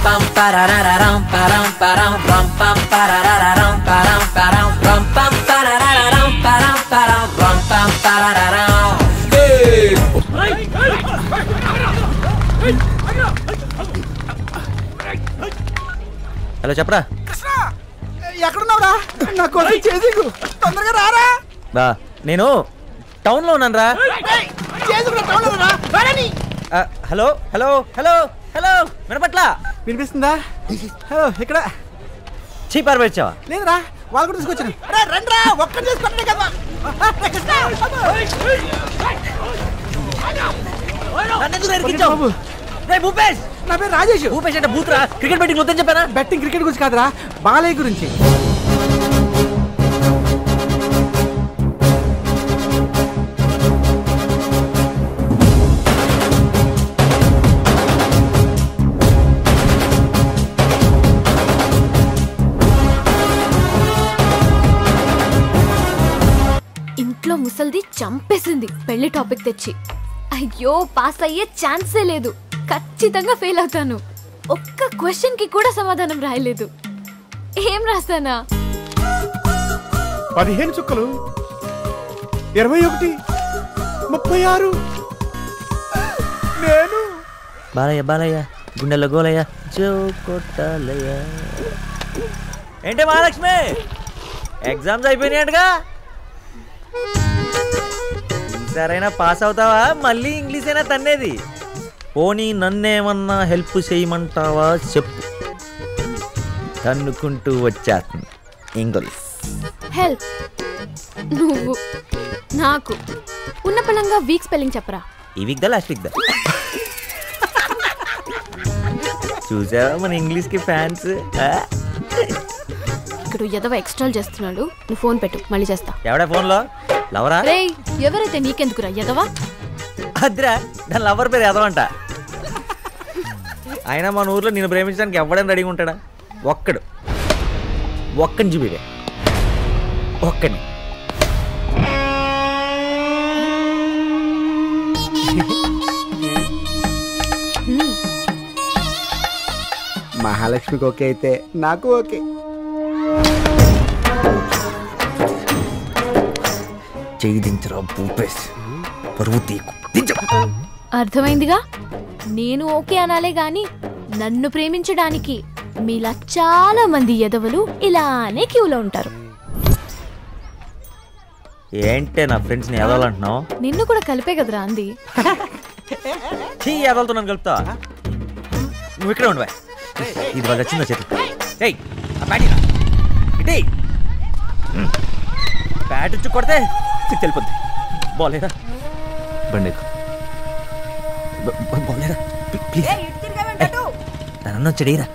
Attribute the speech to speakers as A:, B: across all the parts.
A: pam pararararam param param ram pam pararararam param param ram pam pararararam param param ram pam parararam
B: hello చెప్పరా
C: ఎక్కడున్నావురా నా కోసం చేసింగు తొందరగా రారా
B: బా నేను టౌన్లో ఉన్నాను రా
C: చేసుకున్న టౌన్ రా రాని
B: హలో హలో హలో హలో వినపట్ల
C: వినిపిస్తుందా హలో ఇక్కడ
B: చీపారు పెట్టావా
C: లేదురా వాళ్ళు కూడా తీసుకొచ్చాను రే రండి రా ఒక్కటి తీసుకొట్టే కదా రే, కృష్ణ. బాబు,
B: రే భూపేష్
C: నా పేరు రాజేష్
B: భూపేష్ అంటే బూత్ రా క్రికెట్ బెట్టింగ్ వద్దని చెప్పానా
C: బెట్టింగ్ క్రికెట్ గురించి కాదురా బాలయ్య గురించి
D: ఇంట్లో ముసల్ది చంపేసింది పెళ్లి టాపిక్ తెచ్చి అయ్యో పాస్ అయ్యే ఛాన్సే లేదు ఖచ్చితంగా ఫెయిల్ అవుతాను ఒక్క క్వశ్చన్ కి కూడా సమాధానం రాయలేదు ఏం రాస్తానా
C: పదిహేను చుక్కలు ఇరవై ఒకటి ముప్పై ఆరు నేను
B: బాలయ్య బాలయ్య గుండెల్లో గోలయ్య జో కొట్టాలయ్య ఏంటి మహాలక్ష్మి ఎగ్జామ్స్ అయిపోయినాయటగా ఈసారైనా పాస్ అవుతావా మళ్ళీ ఇంగ్లీష్ అయినా తన్నేది పోనీ నన్నేమన్నా హెల్ప్ చేయమంటావా చెప్పు తన్నుకుంటూ వచ్చేస్తుంది ఇంగ్లీష్
D: హెల్ప్ నువ్వు నాకు ఉన్న పళంగా వీక్ స్పెల్లింగ్ చెప్పరా
B: ఈ వీక్ దా లాస్ట్ వీక్ దా చూసావా మన ఇంగ్లీష్కి ఫ్యాన్స్
D: ఇక్కడ ఎదవ ఎక్స్ట్రాల్ చేస్తున్నాడు నువ్వు ఫోన్ పెట్టు మళ్ళీ చేస్తా
B: ఎవడా ఫోన్లో లవరా
D: రేయ్ ఎవరైతే నీకెందుకురా ఎదవా
B: అద్రా దాని లవర్ పేరు ఎదవంట అయినా మన ఊర్లో నేను ప్రేమించడానికి ఎవడైనా రెడీగా ఉంటాడా ఒక్కడు ఒక్కని చూపిడే ఒక్కని
D: హ్మ్.
C: మహాలక్ష్మికి ఓకే అయితే నాకు ఓకే
B: చెయ్యి దించరా భూపేష్ పరువు తీకు దించు
D: అర్థమైందిగా నేను ఓకే అనాలే గాని నన్ను ప్రేమించడానికి మీలా చాలా మంది ఎదవలు ఇలానే క్యూలో ఉంటారు
B: ఏంటే నా ఫ్రెండ్స్ని ఎదవాలంటున్నావు
D: నిన్ను కూడా కలిపే కదరా అంది
B: చీ ఎదలతో నన్ను కలుపుతా నువ్వు ఇక్కడే ఉండవా ఇది వాళ్ళు వచ్చిందా చేతి ఏయ్ ఆ బ్యాట్ ఇరా. ఇటీ బ్యాట్ ఇచ్చి కొడితే సిక్స్ వెళ్ళిపోద్ది బాలేరా బండి ఎక్కు. బ- బ- బాలేరా ప్లీ- ప్లీజ్ నన్ను చెడీరా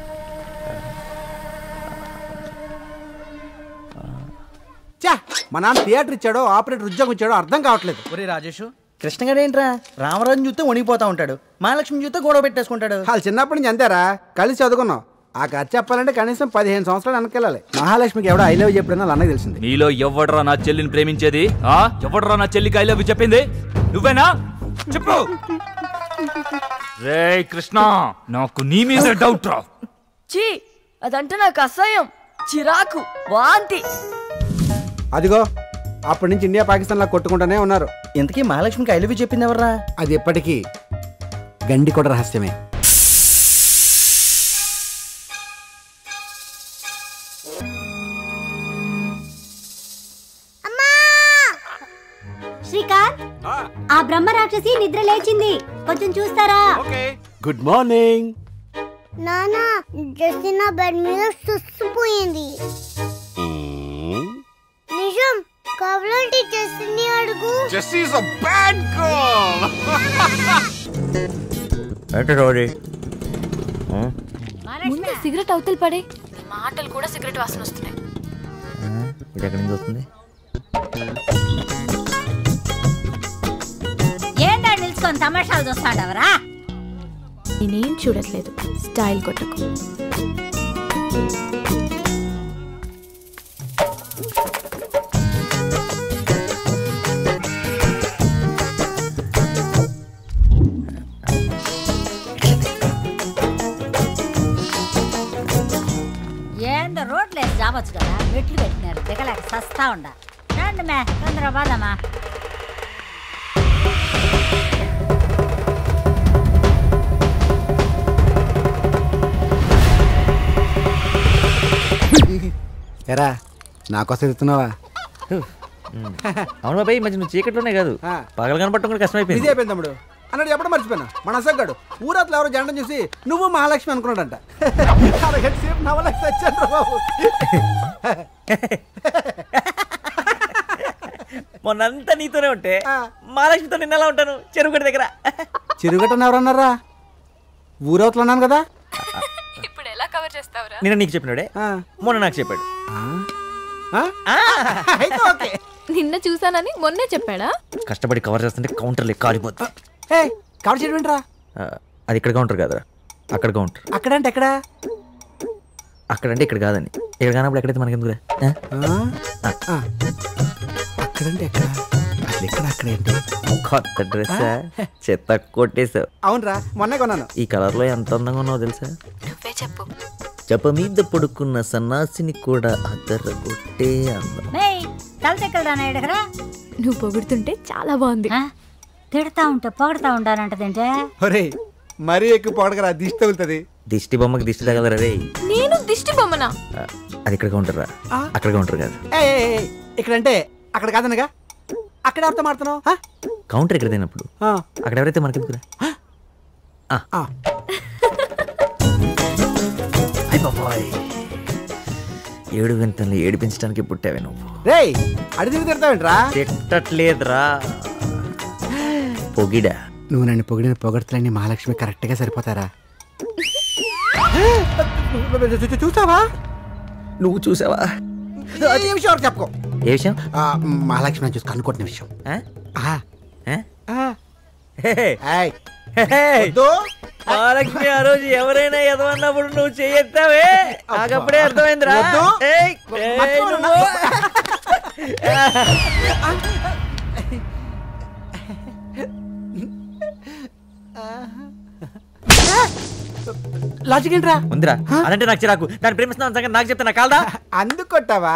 C: చా మా నాన్న థియేటర్ ఇచ్చాడో ఆపరేటర్ ఉద్యోగం ఇచ్చాడో అర్థం కావట్లేదు
E: ఒరే రాజేష్ కృష్ణ గారు ఏంట్రా రామరాజు చూస్తే వణిగిపోతా ఉంటాడు మహాలక్ష్మి చూస్తే గొడవ పెట్టేసుకుంటాడు
C: వాళ్ళు చిన్నప్పటి నుంచి అంతేరా కలిసి చదువుకున్నాం ఆ కథ చెప్పాలంటే కనీసం పదిహేను సంవత్సరాలు వెనకెళ్ళాలి మహాలక్ష్మికి ఎవడో ఐ లవ్ చెప్పినా వాళ్ళ అన్నకి తెలిసింది
F: నీలో ఎవడరా నా చెల్లిని ప్రేమించేది ఆ ఎవడరా నా చెల్లికి ఐ లవ్ చెప్పింది నువ్వేనా చెప్పు రే కృష్ణ నాకు నీ మీద డౌట్ రా
G: చీ అదంటే నాకు అసహ్యం చిరాకు వాంతి
C: అదిగో అప్పటి నుంచి ఇండియా పాకిస్తాన్ లా కొట్టుకుంటూనే ఉన్నారు
E: ఇంతకీ మహాలక్ష్మికి ఐలవి చెప్పింది ఎవర్రా
C: అది ఎప్పటికీ గండి కూడా రహస్యమే
H: శ్రీకాంత్ ఆ బ్రహ్మ రాక్షసి నిద్ర లేచింది కొంచెం చూస్తారా
C: గుడ్ మార్నింగ్
H: నానా జస్టిన్ నా బెడ్ మీద సుస్తుపోయింది నిజం కావాలంటే జస్టిన్ అడుగు
B: ఏంటి రోడి
D: ముందు సిగరెట్ అవతల పడే నీ మాటలు కూడా సిగరెట్ వాసన వస్తున్నాయి
B: ఇది ఎక్కడి నుంచి వస్తుంది
H: ఏంటా నిల్చుకొని తమాషాలు చూస్తాడవరా
D: నేనేం చూడట్లేదు స్టైల్ కొట్టకు
I: జావచ్చు కదా మెట్లు పెట్టినారు దిగలేక సస్తా ఉండ రండి మే తొందర పోదామా
C: ఎరా నా కోసం ఎత్తున్నావా
B: అవును బాబాయ్ ఈ మధ్య నువ్వు చీకట్లోనే కాదు
C: ఆ.
B: పగలు కనపడటం కూడా
C: ఇది
B: కష్టమైపోయింది
C: అయిపోయింది తమ్ముడు అన్నాడు ఎప్పుడు మర్చిపోయినా మన అసగ్గాడు ఊరత్లో ఎవరో జెండం చూసి నువ్వు మహాలక్ష్మి అనుకున్నాడంట అరగంట సేపు నవలక్ష్మి వచ్చాను రా బాబు
B: మొన్నంతా నీతోనే ఉంటే
C: ఆ.
B: మహాలక్ష్మితో నిన్న ఎలా ఉంటాను చెరువుగడి దగ్గర
C: చిరుగట్టను ఎవరన్నారా ఊరవతలు ఉన్నాను కదా
D: ఇప్పుడు ఎలా కవర్ చేస్తావురా
B: నిన్న నీకు చెప్పినాడే
C: ఆ.
B: మొన్న నాకు చెప్పాడు
C: ఆ? అయితే ఓకే
D: నిన్న చూసానని మొన్నే చెప్పాడా
B: కష్టపడి కవర్ చేస్తుంటే కౌంటర్లు కాలిపోద్ది
C: హే కవర్ చేయడం ఏంట్రా
B: ఆ, అది ఇక్కడ కౌంటర్ కాదురా అక్కడ కౌంటర్
C: అక్కడంటే ఎక్కడ
B: అక్కడంటే ఇక్కడ కాదని ఇక్కడ కానప్పుడు ఎక్కడైతే మనకెందుకురా ఆ?
C: ఆ? ఆ. అక్కడంటే ఎక్కడ అసలు ఎక్కడ అక్కడేంటి
B: కొత్త డ్రెస్ చెత్త కొట్టేసావు
C: అవునరా మొన్నే కొన్నాను
B: ఈ కలర్ లో ఎంత అందంగా ఉన్నావు తెలుసా
D: నువ్వే చెప్పు
B: జప మీద పడుకున్న సన్నాసిని కూడా అద్దరగొట్టే అందం
I: మేయ్ తల తిక్కలు రానా ఎడగరా
D: నువ్వు పొగుడుతుంటే చాలా బాగుంది
I: తిడతా ఉంటే పొగడతా ఉండాలంటదంటే
C: ఒరే మరీ ఎక్కువ పొడగరా దిష్టి తగులుతుంది
B: దిష్టి బొమ్మకి దిష్టి తగలరా రే
D: నేను దిష్టి బొమ్మనా
B: ఆ, అది ఇక్కడ కౌంటర్ రా అక్కడ కౌంటర్ కాదు
C: ఏయ్, ఏయ్, ఏయ్, ఇక్కడంటే అక్కడ కాదనగా అక్కడ ఎవరితో మాడుతున్నావు ఆ?
B: కౌంటర్ ఇక్కడ తినప్పుడు
C: ఆ.
B: అక్కడ ఎవరైతే మనకెందుకురా
C: ఆ.
B: అయ్ బాబాయ్ ఏడు వింతల్ని ఏడిపించడానికి పుట్టావే నువ్వు
C: రేయ్ అడిగి తిడతావేంట్రా
B: తిట్టట్లేదురా పొగిడా
C: నువ్వు నన్ను పొగిడిన పొగడతలన్నీ మహాలక్ష్మి కరెక్ట్గా సరిపోతారా చూ- చూసావా
B: నువ్వు చూసావా
C: ఈ విషయం ఎవరికి చెప్పుకో
B: ఏ విషయం
C: ఆ, మహాలక్ష్మి నన్ను చూసి కనుక్కుంటున్న విషయం
B: ఆ?
C: ఆ,
B: ఆ?
C: ఆ.
B: హే, హే,
C: ఏయ్,
B: హే.
C: వద్దు.
B: మహాలక్ష్మి ఆ రోజు ఎవరైనా ఎదవన్నప్పుడు నువ్వు చెయ్యెత్తావే నాకప్పుడే అర్థమైందిరా
C: వద్దు.
B: ఏయ్, ఏయ్,
C: మర్చిపోను నా-
B: నువ్వు.
C: లాజిక్ ఏంట్రా
B: ఉందిరా అదంటే నాకు చిరాకు దాన్ని ప్రేమిస్తున్నాను సంగతి నాకు చెప్తే నాకు కాలదా
C: అందుకు కొట్టావా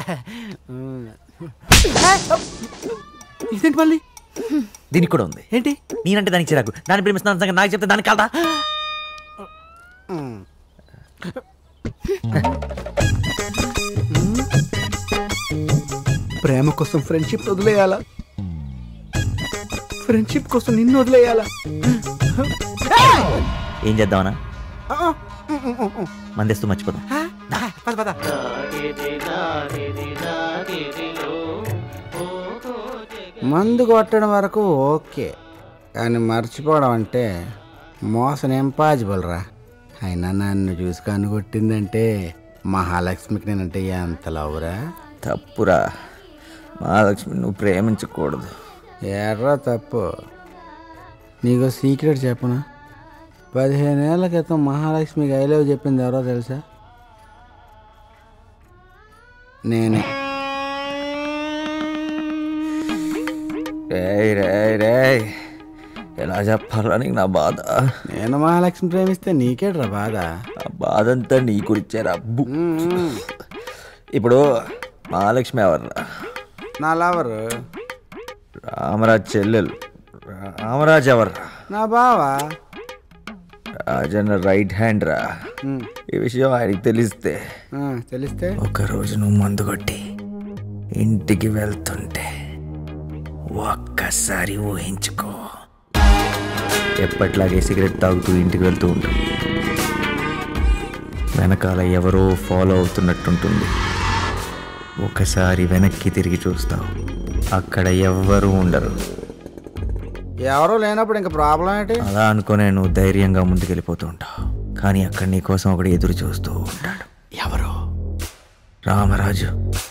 C: ఇదేంటి మళ్ళీ
B: దీనికి కూడా ఉంది
C: ఏంటి
B: నేనంటే దానికి చిరాకు దాన్ని ప్రేమిస్తున్నాను సంగతి నాకు చెప్తే దానికి కాలదా
C: ప్రేమ కోసం ఫ్రెండ్షిప్ వదిలేయాలా ఫ్రెండ్షిప్ కోసం నిన్ను వదిలేయాలా
B: ఏం చేద్దామనా
C: ఆ,
B: మందేస్తూ మర్చిపోదాం
C: ఆ, పద పద మందు కొట్టడం వరకు ఓకే కానీ మర్చిపోవడం అంటే మోసం ఇంపాసిబుల్ రా అయినా నన్ను చూసి కనుగొట్టిందంటే మహాలక్ష్మికి నేనంటే ఎంత లవ్రా
B: తప్పురా మహాలక్ష్మి నువ్వు ప్రేమించకూడదు
C: ఎర్రా తప్పు నీకు సీక్రెట్ చెప్పనా పదిహేను ఏళ్ల క్రితం మహాలక్ష్మికి ఐ లవ్ చెప్పింది ఎవరో తెలుసా నేనే
B: రేయ్ రేయ్ రేయ్ ఎలా చెప్పాలా నీకు నా బాధ
C: నేను మహాలక్ష్మి ప్రేమిస్తే నీకేట్రా బాధ
B: ఆ బాధ అంతా నీ గురించేరా బు ఇప్పుడు మహాలక్ష్మి ఎవర్రా
C: నా లవర్
B: రామరాజ్ చెల్లెలు రామరాజ్ ఎవర్రా
C: నా బావా
B: రాజన్న రైట్ హ్యాండ్ రా
C: ఉమ్,
B: ఈ విషయం ఆయనకి తెలిస్తే
C: ఆ, తెలిస్తే
B: ఒకరోజు నువ్వు మందు కొట్టి ఇంటికి వెళ్తుంటే ఒక్కసారి ఊహించుకో ఎప్పట్లాగే సిగరెట్ తాగుతూ ఇంటికి వెళ్తూ ఉంటాం వెనకాల ఎవరో ఫాలో అవుతున్నట్టుంటుంది ఒకసారి వెనక్కి తిరిగి చూస్తావు అక్కడ ఎవ్వరూ ఉండరు
C: ఎవరో లేనప్పుడు ఇంకా ప్రాబ్లం ఏంటి
B: అలా అనుకునే నువ్వు ధైర్యంగా ముందుకెళ్ళిపోతూ ఉంటావు కానీ అక్కడ నీ కోసం ఒకడు ఎదురు చూస్తూ ఉంటాడు
C: ఎవరు
B: రామరాజు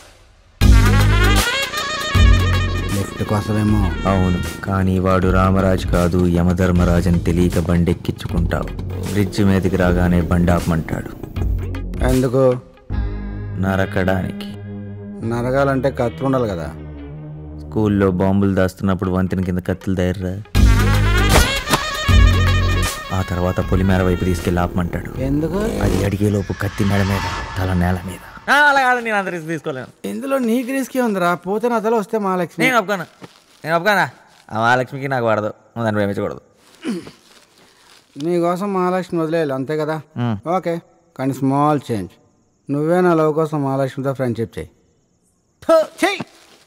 C: లిఫ్ట్ కోసమేమో
B: అవును కానీ వాడు రామరాజు కాదు యమధర్మరాజు అని తెలియక బండెక్కించుకుంటావు బ్రిడ్జ్ మీదకి రాగానే బండి ఆపమంటాడు
C: ఎందుకు
B: నరకడానికి
C: నరగాలంటే కత్తి ఉండాలి కదా
B: స్కూల్లో బాంబులు దాస్తున్నప్పుడు వంతెన కింద కత్తులు ధైర్రా ఆ తర్వాత పొలిమేర వైపు తీసుకెళ్ళి ఆపమంటాడు
C: ఎందుకు
B: అది అడిగేలోపు కత్తి మెడ మీద తల నేల మీద ఆ, అలా కాదు నేను అంత రిస్క్ తీసుకోలేను
C: ఇందులో నీకు రిస్క్ ఉందిరా పోతే నా తల వస్తే మహాలక్ష్మి
B: నేను ఒప్పుకోను నేను ఒప్పుకోనా ఆ మహాలక్ష్మికి నాకు పడదు నువ్వు దాన్ని ప్రేమించకూడదు
C: నీకోసం మహాలక్ష్మి వదిలేయాలి అంతే కదా
B: మ్మ్.
C: ఓకే కానీ స్మాల్ చేంజ్ నువ్వే నా లవ్ కోసం మహాలక్ష్మితో ఫ్రెండ్షిప్ చేయి చెయ్యి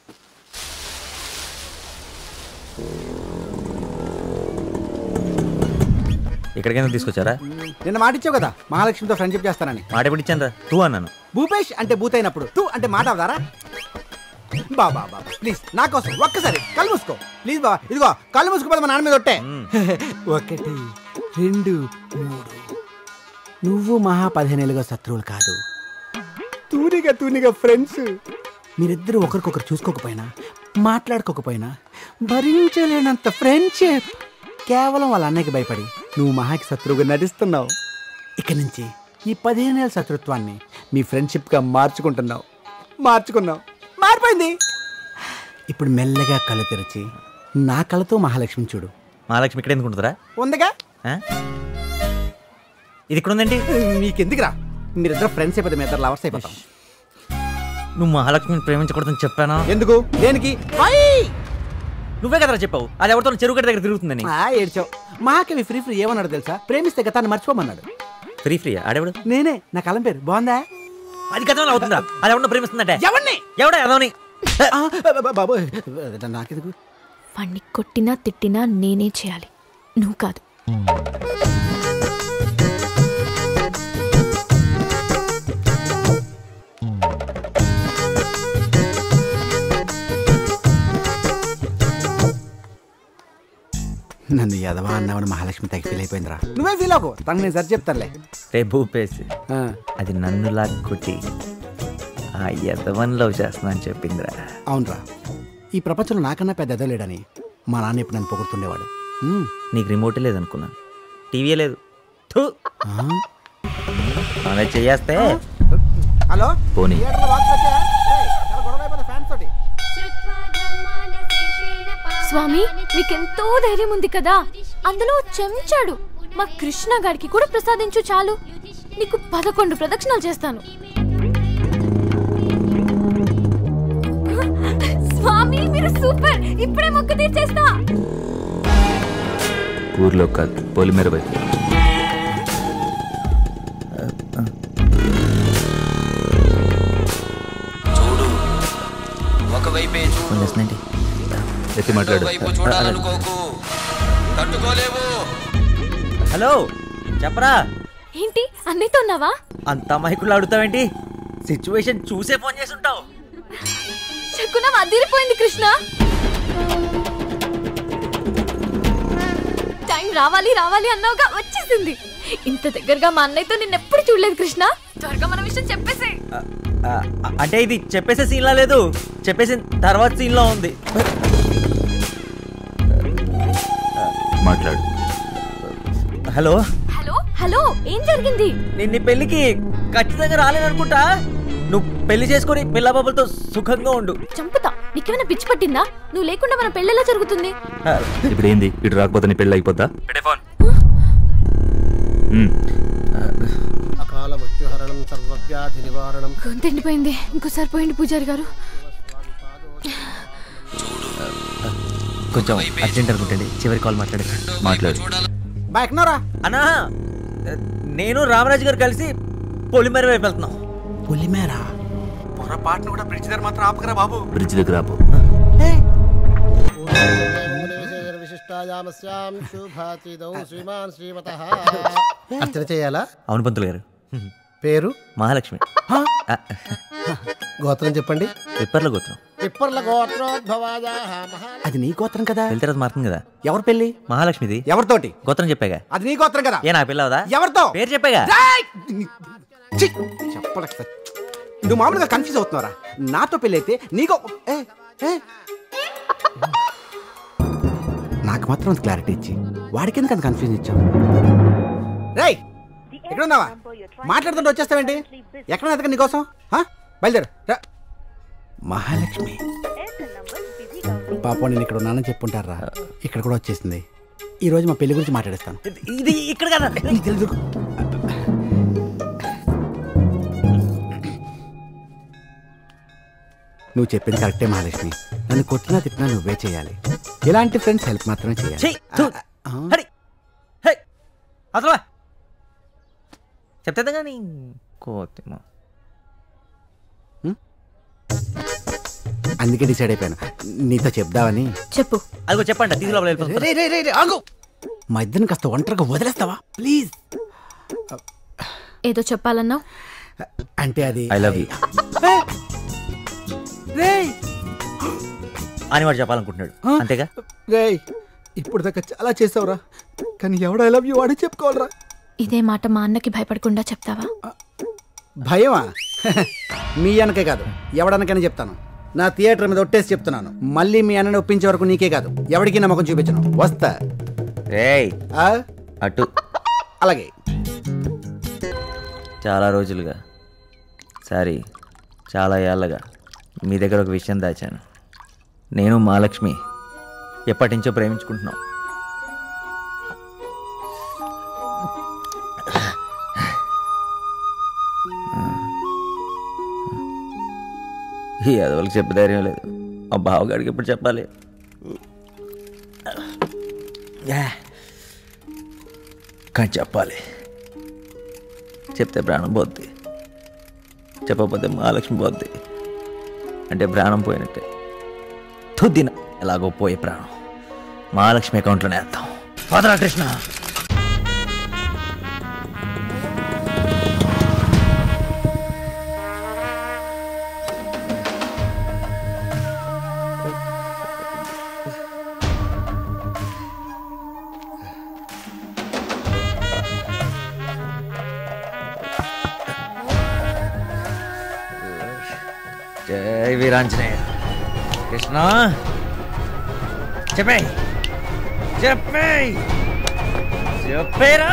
B: ఇక్కడికి ఎందుకు తీసుకొచ్చారా
C: నిన్న మాట ఇచ్చావు కదా మహాలక్ష్మితో ఫ్రెండ్షిప్ చేస్తానని
B: మాట ఎప్పుడు ఇచ్చాను రా టూ అన్నాను
C: భూపేష్ అంటే బూత్ అయినప్పుడు తూ అంటే మాట అవుతారా బాబా బాబా ప్లీజ్ నా కోసం ఒక్కసారి కళ్ళు మూసుకో ప్లీజ్ బాబా ఇదిగో కళ్ళు మూసుకోపోతే మా నాన్న మీద ఒట్టే ఒకటి రెండు మూడు నువ్వు మహా పదిహేనేళ్ళుగా శత్రువులు కాదు తూనిగా తూనిగా ఫ్రెండ్స్ మీరిద్దరు ఒకరికొకరు చూసుకోకపోయినా మాట్లాడుకోకపోయినా భరించలేనంత ఫ్రెండ్షిప్ కేవలం వాళ్ళ అన్నయ్యకి భయపడి నువ్వు మహాకి శత్రువుగా నటిస్తున్నావు ఇక నుంచి ఈ పదిహేనేళ్ళ శత్రుత్వాన్ని మీ ఫ్రెండ్షిప్గా మార్చుకుంటున్నావు మార్చుకున్నావు మారిపోయింది ఇప్పుడు మెల్లగా కళ్ళు తెరిచి నా కళ్ళతో మహాలక్ష్మిని చూడు
B: మహాలక్ష్మి ఇక్కడ ఎందుకు ఉంటుందిరా
C: ఉందిగా
B: ఆ? ఇది ఇక్కడ ఉందండి
C: మీకెందుకురా మీరిద్దరు ఫ్రెండ్స్ అయిపోతే మీ ఇద్దరు లవర్స్ అయిపోతాం
B: నువ్వు మహాలక్ష్మిని ప్రేమించకూడదని చెప్పానా
C: ఎందుకు దేనికి వై
B: నువ్వే కదరా చెప్పావు అది ఎవరితో చెరువు గడ్డ దగ్గర తిరుగుతుందని
C: ఆ, ఏడ్చావు మహాకవి ఫ్రీ ఫ్రీ ఏమన్నాడు తెలుసా ప్రేమిస్తే గతాన్ని మర్చిపోమన్నాడు
B: ఫ్రీ ఫ్రీ ఆడేవాడు
C: నేనే నా కలం పేరు బాగుందా
B: అది గతంలో అవుతుందా అది ఎవరినో ప్రేమిస్తుందంటే
C: ఎవరిని
B: ఎవడా ఎవని
C: ఆ, బా- బాబు నాకెందుకు
D: వాణ్ణి కొట్టినా తిట్టినా నేనే చేయాలి నువ్వు కాదు
C: నన్ను ఎదవా అన్నావని మహాలక్ష్మి తగ్గి ఫీల్ అయిపోయిందిరా నువ్వే ఫీల్ అవ్వకు తనకు నేను సరి చెప్తానులే
B: రే భూపేసి
C: ఆ,
B: అది నన్ను లాక్కొట్టి ఆ ఎదవన్ లవ్ చేస్తున్నా అని చెప్పిందిరా
C: అవునరా ఈ ప్రపంచంలో నాకన్నా పెద్ద ఎదలేడని మా నాన్న ఇప్పుడు నన్ను పొగుడుతుండేవాడు ఉమ్,
B: నీకు రిమోటే లేదనుకున్నా టీవీ లేదు థూ
C: ఆ?
B: అలా చేయేస్తే
C: హలో
B: పోనీ
C: థియేటర్లో బాక్స్ వచ్చాయా? ఏయ్, చాలా గొడవ అయిపోతుంది ఫ్యాన్స్ తోటి
D: స్వామి మీకెంతో ధైర్యం ఉంది కదా అందులో చెంచాడు మా కృష్ణ గారికి కూడా ప్రసాదించు చాలు నీకు పదకొండు ప్రదక్షిణాలు చేస్తాను స్వామి మీరు సూపర్ ఇప్పుడే మొక్క తీర్చేస్తా
F: ఊర్లో కాదు పొలిమేర వైపు
A: చూడు ఒకవైపే చూడు
B: ఫోన్ చేస్తుందేంటి
F: ఎత్తి మాట్లాడు
A: వైపు చూడాలనుకోకు తట్టుకోలేవు
B: హలో చెప్పరా
D: ఏంటి అన్నయ్యతో ఉన్నావా
B: అంత మైకులు అడుగుతావేంటి సిచ్యువేషన్ చూసే ఫోన్ చేసి ఉంటావు
D: శకునం అదిరిపోయింది కృష్ణ టైం రావాలి రావాలి అన్నావుగా వచ్చేసింది ఇంత దగ్గరగా మా అన్నయ్యతో నిన్న ఎప్పుడు చూడలేదు కృష్ణ త్వరగా మన విషయం చెప్పేసి
B: ఆ, ఆ, అంటే ఇది చెప్పేసే సీన్లా లేదు చెప్పేసిన తర్వాత సీన్లో ఉంది
F: మాట్లాడు
B: హలో
D: హలో హలో ఏం జరిగింది
B: నేను నీ పెళ్ళికి ఖచ్చితంగా రాలేననుకుంటా నువ్వు పెళ్లి చేసుకొని పిల్ల బాబులతో సుఖంగా ఉండు
D: చంపుతా నీకేమైనా పిచ్చి పట్టిందా నువ్వు లేకుండా మన పెళ్ళెలా జరుగుతుంది
B: ఆ,
F: ఇప్పుడు ఏంది ఇటు రాకపోతే నీ పెళ్ళి అయిపోద్దా పెడే ఫోన్ ఉమ్.
J: అకాల మృత్యుహరణం సర్వవ్యాధి నివారణం
D: గొంతు ఎండిపోయింది ఇంకోసారి పోయింది పూజారి గారు
B: కొంచెం అర్జెంట్ అనుకుంటండి చివరి కాల్ మాట్లాడే
F: మాట్లాడు
C: బా ఎక్కడరా
B: అన్నా నేను రామరాజు గారు కలిసి పొలిమేర వైపు వెళ్తున్నాం
C: పులిమేర పొరపాటును కూడా బ్రిడ్జ్ దగ్గర మాత్రం ఆపకరా బాబు
F: బ్రిడ్జ్ దగ్గర ఆపు
J: విశిష్టాయామస్యాం శుభాతిదౌ శ్రీమాన్ శ్రీమత అర్చన చేయాలా
B: అవును పంతులు గారు
J: పేరు
B: మహాలక్ష్మి ఆ,
J: గోత్రం చెప్పండి
B: పిప్పర్ల గోత్రం
J: పిప్పర్ల గోత్రోద్భవాయ మహా
C: అది నీ గోత్రం కదా
B: వెళ్తే తర్వాత మారుతుంది కదా
C: ఎవరి పెళ్ళి
B: మహాలక్ష్మిది
C: ఎవరితోటి
B: గోత్రం చెప్పాగా
C: అది నీ గోత్రం కదా
B: ఏ నా పిల్లవదా
C: ఎవరితో
B: పేరు చెప్పాగా
C: రేయ్! ఛీ! చెప్పలేక స- నువ్వు మామూలుగా కన్ఫ్యూజ్ అవుతున్నారా నాతో పెళ్ళి అయితే నీకో ఏ, ఏ. నాకు మాత్రం అంత క్లారిటీ ఇచ్చి వాడికి ఎందుకు అంత కన్ఫ్యూజన్ ఇచ్చావు రేయ్ ఎక్కడ ఉన్నావా మాట్లాడుతుంటే వచ్చేస్తావేంటి ఎక్కడ ఎదక నీకోసం హా? బయలుదేరు రా. మహాలక్ష్మి పాపం నేను ఇక్కడ ఉన్నానని చెప్పుంటారా ఇక్కడ కూడా వచ్చేసింది ఈ రోజు మా పెళ్లి గురించి మాట్లాడేస్తాను
B: ఇది ఇక్కడ కదా
C: నీకు తెలీదు నువ్వు చెప్పింది కరెక్టే మహాలక్ష్మి నన్ను కొట్టినా తిట్టినా నువ్వే చేయాలి ఇలాంటి ఫ్రెండ్స్ హెల్ప్ మాత్రమే చేయాలి
B: చెయ్ తూ. హరి హే అసలు చెప్తే కానీ కోతిమ
C: అందుకే డిసైడ్ అయిపోయాను నీతో చెప్దామని
D: చెప్పు
B: అదిగో చెప్పండి తీసుకు లోపల వెళ్ళిపోతుంది.
C: రే రే రే రే ఆగు మా ఇద్దరిని కాస్త ఒంటరిగా వదిలేస్తావా ప్లీజ్
D: ఏదో చెప్పాలన్నావు
C: అంటే అది
B: ఐ లవ్ యూ
C: రే
B: అని వాడు చెప్పాలనుకుంటున్నాడు అంతేగా
C: రే ఇప్పుడు దాకా చాలా చేసావురా కానీ ఎవడు ఐ లవ్ యూ వాడే చెప్పుకోవాలరా
D: ఇదే మాట మా అన్నకి భయపడకుండా చెప్తావా
C: భయమా మీ అన్నకే కాదు ఎవడనకైనా చెప్తాను నా థియేటర్ మీద ఒట్టేసి చెప్తున్నాను మళ్ళీ మీ అన్నని ఒప్పించే వరకు నీకే కాదు ఎవరికి నమ్మకం చూపించను వస్తా
B: ఏయ్
C: ఆ?
B: అటు
C: అలాగే
B: చాలా రోజులుగా సారీ చాలా ఏళ్ళగా మీ దగ్గర ఒక విషయం దాచాను నేను మహాలక్ష్మి ఎప్పటి నుంచో ప్రేమించుకుంటున్నాం ఈ అదవులకు చెప్పే ధైర్యం లేదు మా బావగాడికి ఎప్పుడు చెప్పాలి కానీ చెప్పాలి చెప్తే ప్రాణం పోద్ది చెప్పకపోతే మహాలక్ష్మి పోద్ది అంటే ప్రాణం పోయినట్టే తుద్దిన ఎలాగో పోయే ప్రాణం మహాలక్ష్మి అకౌంట్లోనే వేద్దాం వదరా కృష్ణ జై వీరాంజనేయ కృష్ణ చెప్పే చెప్పే చెప్పేరా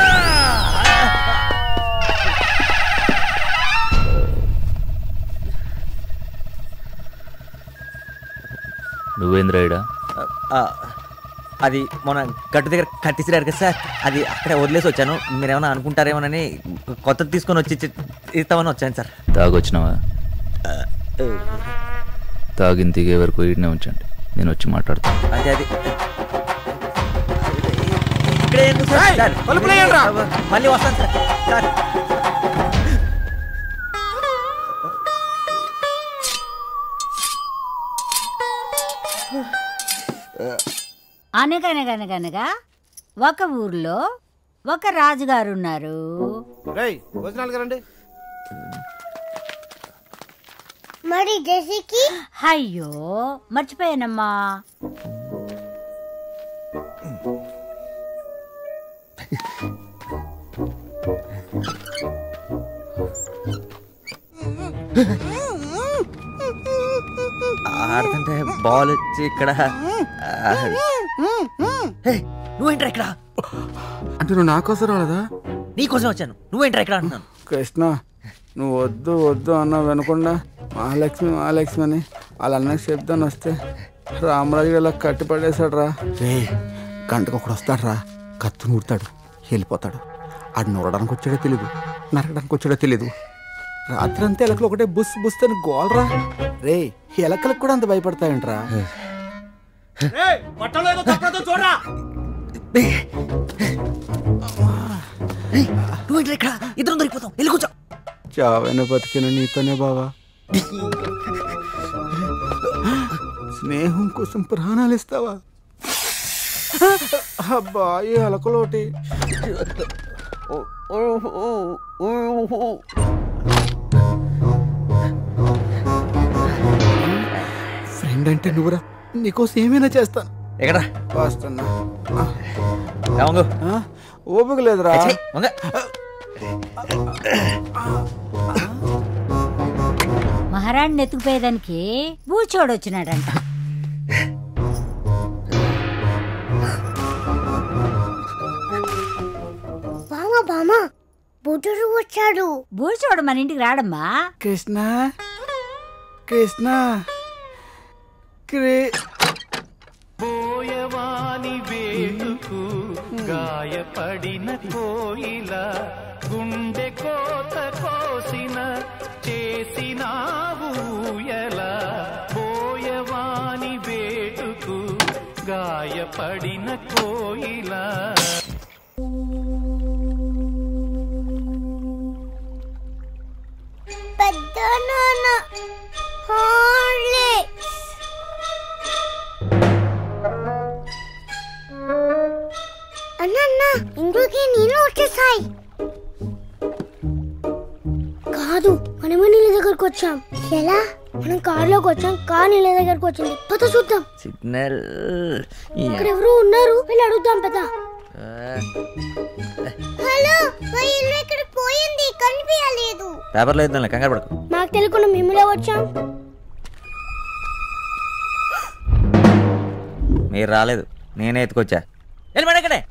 F: నువ్వేంద్రాయుడా
B: ఆ, అది మన గట్టు దగ్గర కట్టిసిరారు కదా సార్ అది అక్కడే వదిలేసి వచ్చాను మీరేమైనా అనుకుంటారేమోనని కొత్తది తీసుకొని వచ్చి ఇచ్చి- ఇస్తామని వచ్చాను సార్
F: తాగొచ్చినావా తాగిన దిగే వరకు ఈడనే ఉంచండి నేను వచ్చి మాట్లాడతాను
B: అది అది ఇక్కడే ఎందుకు సార్? సార్, మళ్ళీ వస్తాను సార్ సార్
I: అనగనగనగనగా ఒక ఊర్లో ఒక రాజుగారు ఉన్నారు
C: రేయ్ భోజనాలు రండి
H: మరి జెసికి
I: అయ్యో మర్చిపోయానమ్మా
B: ఆడుతుంటే బాల్ వచ్చి ఇక్కడ ఆ, హే, నువ్వేంట్రా ఇక్కడ
C: అంటే నువ్వు నా కోసం రాలేదా
B: నీకోసం వచ్చాను నువ్వేంట్రా ఇక్కడ అంటున్నాను
C: కృష్ణ నువ్వు వద్దు వద్దు అన్న వినకుండా మహాలక్ష్మి మహాలక్ష్మి అని వాళ్ళ అన్నకి చెప్తాను వస్తే రామరాజు ఇలా కట్టి పడేశాడు రా రే గంటకు ఒకడు వస్తాడు రా కత్తి నూరుతాడు వెళ్ళిపోతాడు ఆడు నూరడానికి వచ్చాడో తెలీదు నరకడానికి వచ్చాడో తెలీదు రాత్రి అంతా ఎలకలు ఒకటే బుస్ బుస్ అని గోల్రా రే ఎలకలకు కూడా అంత భయపడతాయంట్రా
B: నువ్వేంట్రా ఇక్కడ ఇద్దరం దొరికిపోతాం వెళ్ళి కూర్చో
C: చావైన బతికిన నీతోనే బావా స్నేహం కోసం ప్రాణాలు ఇస్తావా అబ్బా ఈ అలకలోటి ఫ్రెండ్ అంటే నువ్వురా నీకోసం ఏమైనా చేస్తాను
B: ఎక్కడ
C: వస్తున్నా
B: రావంగు
C: ఆ, ఓపిక లేదురా
B: వంగ
I: మహారాణిని ఎత్తుకుపోయేదానికి బూచోడు వచ్చినాడంట
H: బామా బామా బుద్ధుడు వచ్చాడు
I: బూచోడు మన ఇంటికి రాడమ్మా
C: కృష్ణ కృష్ణ క్రి
K: పోయవాని వేటుకు గాయపడిన కోయిల గుండె కోత కోసిన చేసినావు ఎలా గాయపడిన కోయిల
L: పెద్ద నాన్న హార్లిక్స్ అన్న అన్న ఇంట్లోకి నీళ్ళు వచ్చేసాయి కాదు మనమే నీళ్ళ దగ్గరకు వచ్చాం ఎలా మనం కారులోకి వచ్చాం కార్ నీళ్ళ దగ్గరకు వచ్చింది పద చూద్దాం
B: సిగ్నల్
L: ఇక్కడ ఎవరు ఉన్నారు వెళ్ళి అడుగుదాం పద హలో మా ఇల్లు ఇక్కడ పోయింది కనిపించలేదు
B: పేపర్లో ఇద్దాంలే కంగారు పడకు
L: మాకు తెలియకుండా మేములే వచ్చాం
B: మీరు రాలేదు నేనే ఎత్తుకొచ్చా వెళ్ళి మేడం ఇక్కడే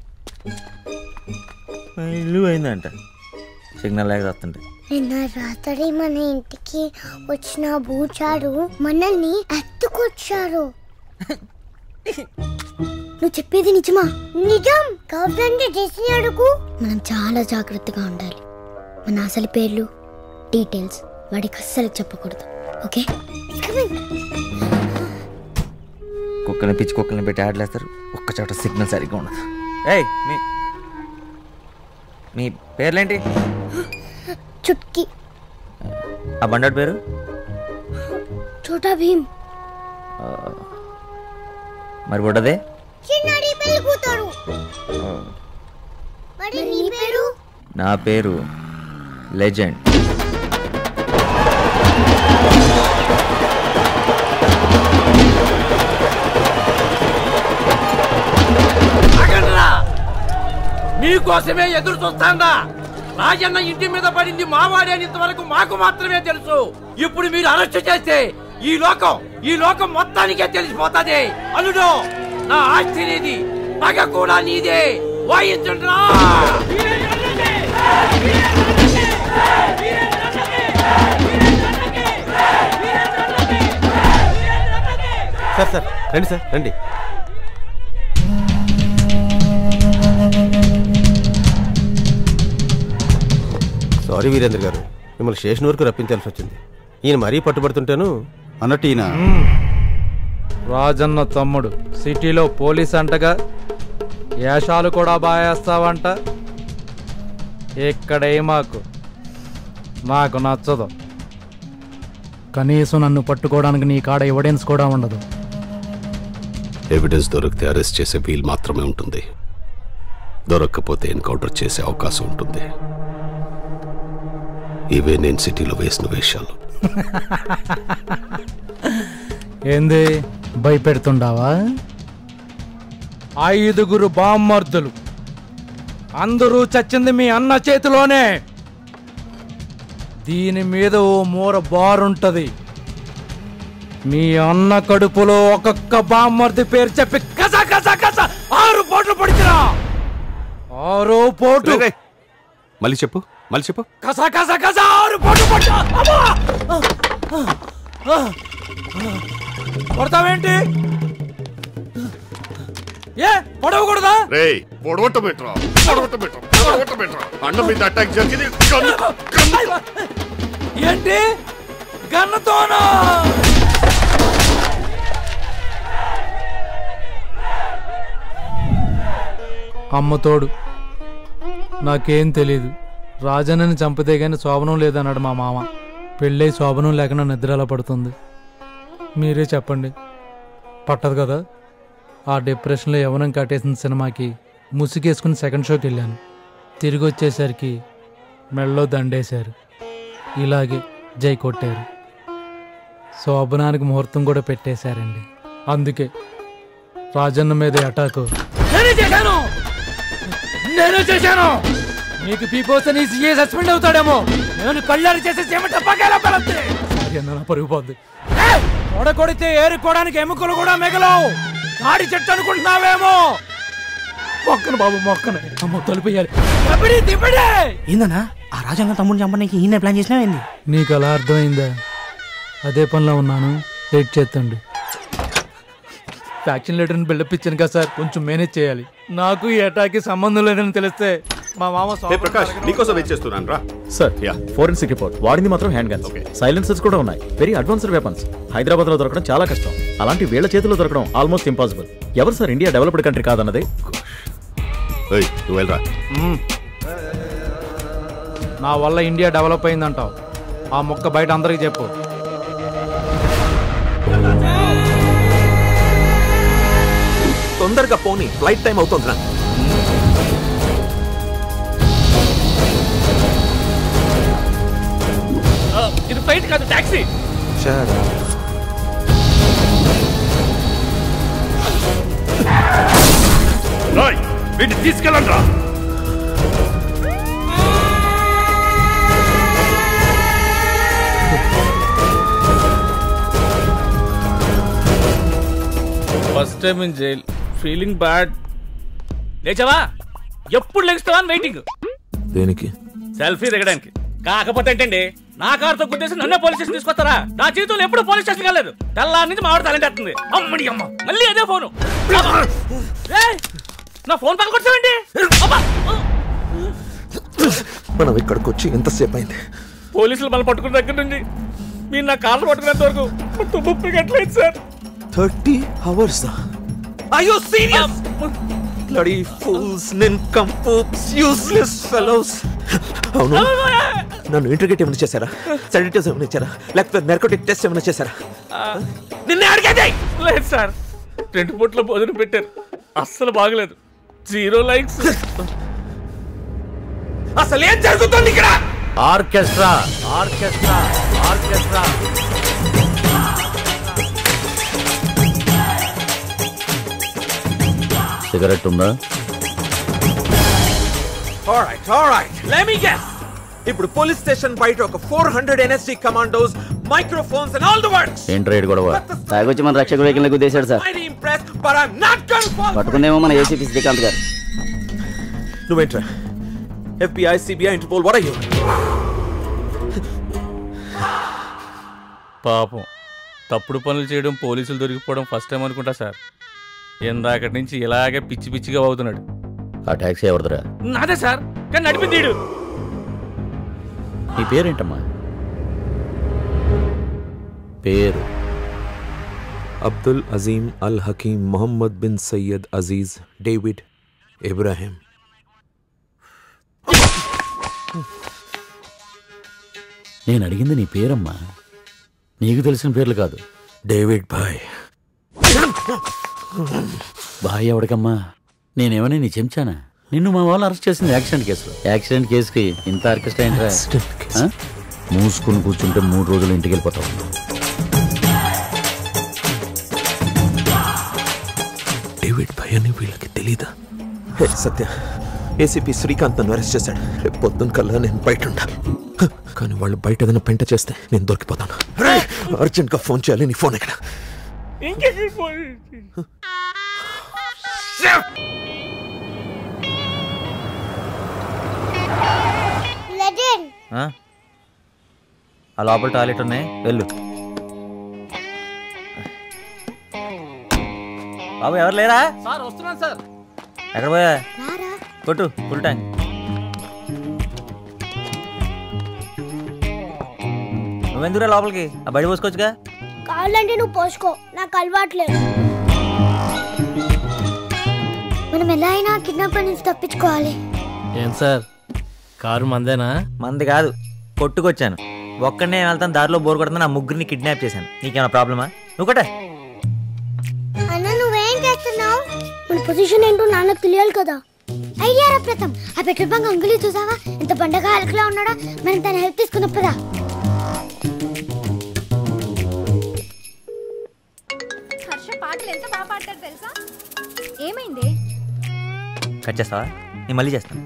B: మా ఇల్లు అయిందంట సిగ్నల్ లేక వస్తుంటే
L: నిన్న రాత్రి మన ఇంటికి వచ్చిన బూచారు మనల్ని ఎత్తుకొచ్చారు నువ్వు చెప్పేది నిజమా నిజం గవర్నమెంట్ చేసిన అడుగు మనం చాలా జాగ్రత్తగా ఉండాలి మన అసలు పేర్లు డీటెయిల్స్ వాడికి అస్సలు చెప్పకూడదు ఓకే
B: కుక్కల్ని పిచ్చి కుక్కల్ని పెట్టి ఆడలేస్తారు ఒక్క చోట సిగ్నల్ సరిగ్గా ఉండదు ఏయ్ మీ మీ పేర్లేంటి
L: చుట్కి
B: ఆ బండాడు పేరు
L: చోటా భీమ్
B: ఆ, మరి బుడ్డదే
L: చిన్నాడి పెళ్లి కూతురు మరి నీ పేరు
B: నా పేరు లెజెండ్
M: ఆగండ్రా మీకోసమే ఎదురు చూస్తాండా రాజన్న ఇంటి మీద పడింది మావాడే అని ఇంతవరకు మాకు మాత్రమే తెలుసు ఇప్పుడు మీరు అరెస్ట్ చేస్తే ఈ లోకం ఈ లోకం మొత్తానికే తెలిసిపోతాది అల్లుడు నా ఆస్తి నీది పగ కూడా నీదే వాయించండ్రా
J: సార్ సార్ రండి సార్ రండి సారీ వీరేంద్ర గారు మిమ్మల్ని స్టేషన్ వరకు రప్పించాల్సి వచ్చింది ఈయన మరీ పట్టుబడుతుంటాను
N: అన్నట్టు ఈయన
O: రాజన్న తమ్ముడు సిటీలో పోలీస్ అంటగా వేషాలు కూడా బాగేస్తావంట ఇక్కడే మాకు నాకు నచ్చదు కనీసం నన్ను పట్టుకోవడానికి నీ కాడ ఎవిడెన్స్ కూడా ఉండదు
P: ఎవిడెన్స్ దొరికితే అరెస్ట్ చేసే వీలు మాత్రమే ఉంటుంది దొరక్కపోతే ఎన్కౌంటర్ చేసే అవకాశం ఉంటుంది ఇవే నేను సిటీలో వేసిన వేషాలు
O: ఏంది భయపెడుతుండావా ఐదుగురు బామ్మర్దులు అందరూ చచ్చింది మీ అన్న చేతిలోనే దీని మీద ఓ మూర బారుంటది మీ అన్న కడుపులో ఒక్కొక్క బామ్మర్ది పేరు చెప్పి కస కస కస ఆరు పోట్లు పడిచిరా ఆరో పోటు
P: మళ్ళీ చెప్పు మళ్ళీ చెప్పు
O: కస కస కస ఆరు పోట్లు పడిచా కొడతావేంటి ఏ పడవకూడదా
P: రేయ్ పొడవట బెట్రా పొడవట బెట్రా పొడవట బెట్రా అన్న మీద అటాక్ జరిగింది గన్ను గన్ను
O: ఏంటి గన్నతోనా అమ్మ తోడు నాకేం తెలీదు రాజన్నని చంపితే గాని శోభనం లేదన్నాడు మా మామ పెళ్ళై శోభనం లేకుండా నిద్ర ఎలా పడుతుంది మీరే చెప్పండి పట్టదు కదా ఆ డిప్రెషన్లో యవనం కట్టేసిన సినిమాకి ముసుగేసుకుని సెకండ్ షోకి వెళ్ళాను తిరిగి వచ్చేసరికి మెళ్ళలో దండేశారు ఇలాగే జై కొట్టారు శోభనానికి ముహూర్తం కూడా పెట్టేశారండి అందుకే రాజన్న మీద అటాకు
M: నేనే చేశాను నేనే చేశాను నీకు పీపోతే నీ సీఏ సస్పెండ్ అవుతాడేమో నేను కళ్ళారి చేసే చెమట పగల పడద్ది
O: సారీ అన్న నా పరుగు పోద్ది
M: కొడకొడితే ఏరుకోవడానికి ఎముకలు కూడా మిగలవు కాడి చెట్టు అనుకుంటున్నావేమో
O: మొక్కను బాబు మొక్కను అమ్మ తలుపేయాలి
M: తిప్పిడి తిప్పిడి
E: ఏందన్నా ఆ రాజంగా తమ్ముడిని చంపడానికి ఈయన ప్లాన్ చేసినా ఏంది
O: నీకు అలా అర్థమైందా అదే పనిలో ఉన్నాను వెయిట్ చేస్తండి ఫ్యాక్షన్ లీడర్ని బిల్డప్ ఇచ్చాను కదా సార్ కొంచెం మేనేజ్ చేయాలి నాకు ఈ అటాక్కి సంబంధం లేదని తెలిస్తే మా మామ
P: ఏ ప్రకాష్ నీకోసం వెయిట్ చేస్తున్నాను రా
B: సార్ ఫోరెన్సిక్ రిపోర్ట్ వాడింది మాత్రం హ్యాండ్ గన్స్ సైలెన్సర్స్ కూడా ఉన్నాయి వెరీ అడ్వాన్స్డ్ వెపన్స్ హైదరాబాద్ లో దొరకడం చాలా కష్టం అలాంటి వీళ్ళ చేతిలో దొరకడం ఆల్మోస్ట్ ఇంపాసిబుల్ ఎవరు సార్ ఇండియా డెవలప్డ్ కంట్రీ కాదన్నదే
P: ఏయ్ నువ్వు వెళ్ళరా
O: నా వల్ల ఇండియా డెవలప్ అయిందంటావు ఆ మొక్క బయట అందరికి చెప్పు
B: తొందరగా పోనీ ఫ్లైట్ టైం అవుతుంది రా
M: ఇది ఫ్లైట్ కాదు టాక్సీ రాయ్ వీటిని తీసుకెళ్ళండి రా
F: first time in jail feeling bad లేచావా ఎప్పుడు లెగుస్తావా అని వెయిటింగ్
B: దేనికి
F: సెల్ఫీ దిగడానికి కాకపోతే ఏంటండి నా కారుతో గుద్దేసి నన్నే పోలీస్ స్టేషన్ తీసుకొస్తారా నా జీవితంలో ఎప్పుడు పోలీస్ స్టేషన్ వెళ్ళలేదు తెల్లారి నుంచి మావిడ తలంటేస్తుంది అమ్మడి అమ్మ మళ్ళీ అదే ఫోను ఏయ్, నా ఫోన్ పక్కన కొట్టావండి
B: మనం ఇక్కడికి వచ్చి ఎంతసేపు అయింది
F: పోలీసులు మనం పట్టుకున్న దగ్గర నుంచి మీరు నా కార్లు పట్టుకునేంత వరకు మొత్తం ముప్పై గంటలైంది సార్
B: థర్టీ అవర్స్ అయ్యో serious bloody fools nincompoops useless fellows అవును నన్ను ఇంటర్గేట్ ఏమైనా చేశారా సెడిటర్స్ ఏమైనా ఇచ్చారా లేకపోతే నెర్కోటిక్ టెస్ట్ ఏమైనా చేశారా
F: నిన్నే అడిగేది లేదు సార్ రెండు పూట్ల భోజనం పెట్టారు అస్సలు బాగలేదు జీరో లైక్స్
B: అసలు ఏం జరుగుతుంది ఇక్కడ
M: ఆర్కెస్ట్రా ఆర్కెస్ట్రా ఆర్కెస్ట్రా సిగరెట్ ఉందా
B: alright alright let me guess ఇప్పుడు పోలీస్ స్టేషన్ బయట ఒక four hundred NSG commandos microphones and all the works
M: ఏంటి రేడు గొడవ
N: తాగొచ్చి మన రక్షక వెహికల్ గుద్దేశాడు sir
B: I impress but I not going fall
N: పట్టుకుందేమో మన ఏసీపీ శ్రీకాంత్ గారు
B: నువ్వేంట్రా FBI CBI Interpol what are you
F: పాపం తప్పుడు పనులు చేయడం పోలీసులు దొరికిపోవడం ఫస్ట్ టైం అనుకుంటా సార్ ఇందాకటి నుంచి ఇలాగే పిచ్చి పిచ్చిగా అవుతున్నాడు
M: ఆ ట్యాక్సీ ఎవరిదిరా
F: నాదే సార్ కానీ నడిపింది ఈడు.
M: నీ పేరేంటమ్మా పేరు
B: అబ్దుల్ అజీం అల్ హకీం మొహమ్మద్ బిన్ సయ్యద్ అజీజ్ డేవిడ్ ఇబ్రాహిం
M: నేను అడిగింది నీ పేరమ్మా నీకు తెలిసిన పేర్లు కాదు
B: డేవిడ్ బాయ్
M: బాయ్ ఎవడికమ్మా నేనేమని నీ చెంచానా నిన్ను మా వాళ్ళు అరెస్ట్ చేసింది యాక్సిడెంట్ కేసులో యాక్సిడెంట్ కేసుకి ఇంత ఆర్కెస్ట్రా ఏంట్రా ఆ? మూసుకుని కూర్చుంటే మూడు రోజులు ఇంటికి వెళ్ళిపోతావు
B: డేవిడ్ బాయ్ అని వీళ్ళకి తెలీదా హే సత్య ఏసీపీ శ్రీకాంత్ నన్ను అరెస్ట్ చేశాడు రేపు పొద్దున్న కల్లా నేను బయట ఉంటా హ, కానీ వాళ్ళు బయట ఏదైనా పెంట చేస్తే నేను దొరికిపోతాను అర్జెంట్గా ఫోన్ చేయాలి నీ ఫోన్ ఎక్కడ
F: ఇంకెక్కడ పోయి
L: లెజెండ్
E: ఆ లోపల టాయిలెట్ ఉన్నాయి వెళ్ళు బాబు ఎవరు లేరా
F: సార్ వస్తున్నాను సార్
E: ఎక్కడ పోయా కొట్టు ఫుల్ ట్యాంక్ నువ్వెందుకురా లోపలికి ఆ బడి పోసుకోవచ్చుగా
L: కావాలంటే నువ్వు పోసుకో నాకు అలవాట్లేదు మనం ఎలా అయినా కిడ్నాపర్ నుంచి తప్పించుకోవాలి
E: ఏం సార్ కారు మందేనా మంది కాదు కొట్టుకొచ్చాను ఒక్కడనే వెళ్తాను దారిలో బోర్ కొడుతున్నా నా ముగ్గురిని కిడ్నాప్ చేశాను నీకేమైనా ప్రాబ్లమా నువ్వు కొట్టే
L: అన్న నువ్వేం చేస్తున్నావు మన పొజిషన్ ఏంటో నాన్నకు తెలియాలి కదా ఐడియా రా ప్రథమ్ ఆ పెట్రోల్ బంక్ అంకులి చూసావా ఎంత బండగా అలకలా ఉన్నాడో మనం తన హెల్ప్ తీసుకున్నప్పుదా
D: హర్ష పాటలు ఎంత బాగా పాడతాడు తెలుసా ఏమైంది
E: కట్ చేస్తావా నేను మళ్ళీ చేస్తాను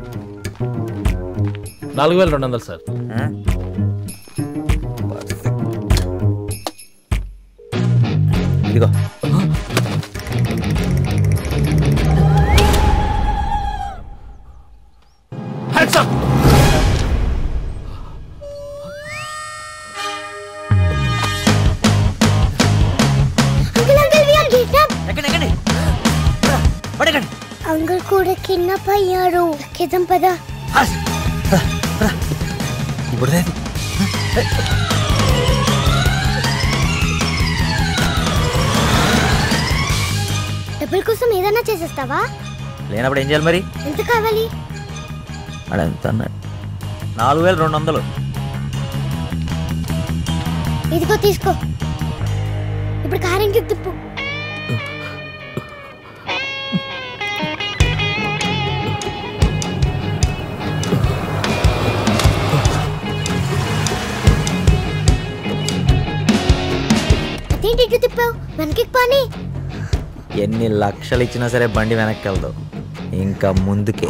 O: నాలుగు వేల రెండు వందలు సార్
E: ఇదిగో
F: Hands up!
L: Uncle uncle we are kidnap
E: ఎక్కండి ఎక్కండి పడకండి
L: అంకుల్ కూడా కిడ్నాప్ అయ్యారు కిదం పద
E: ఇప్పుడు లేదు
L: డబ్బుల కోసం ఏదైనా చేసేస్తావా
E: లేనప్పుడు ఏం చేయాలి మరి
L: ఎంత కావాలి
E: అక్కడ ఎంత అన్నాడు నాలుగు వేల రెండు వందలు
L: ఇదిగో తీసుకో ఇప్పుడు కారంకి తిప్పు అదేంటి ఇటు తిప్పావు వెనక్కి పాని
E: ఎన్ని లక్షలు ఇచ్చినా సరే బండి వెనక్కి వెళ్దు ఇంకా ముందుకే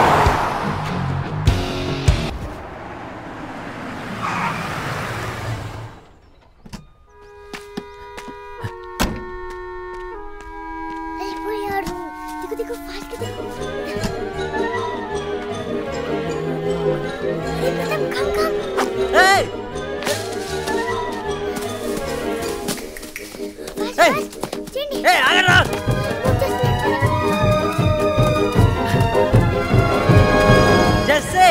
L: వెళ్ళిపోయాడు దిగు దిగు ఫాస్ట్ దిగు అరే Pratap come come fast fast చేయండి
E: Jessie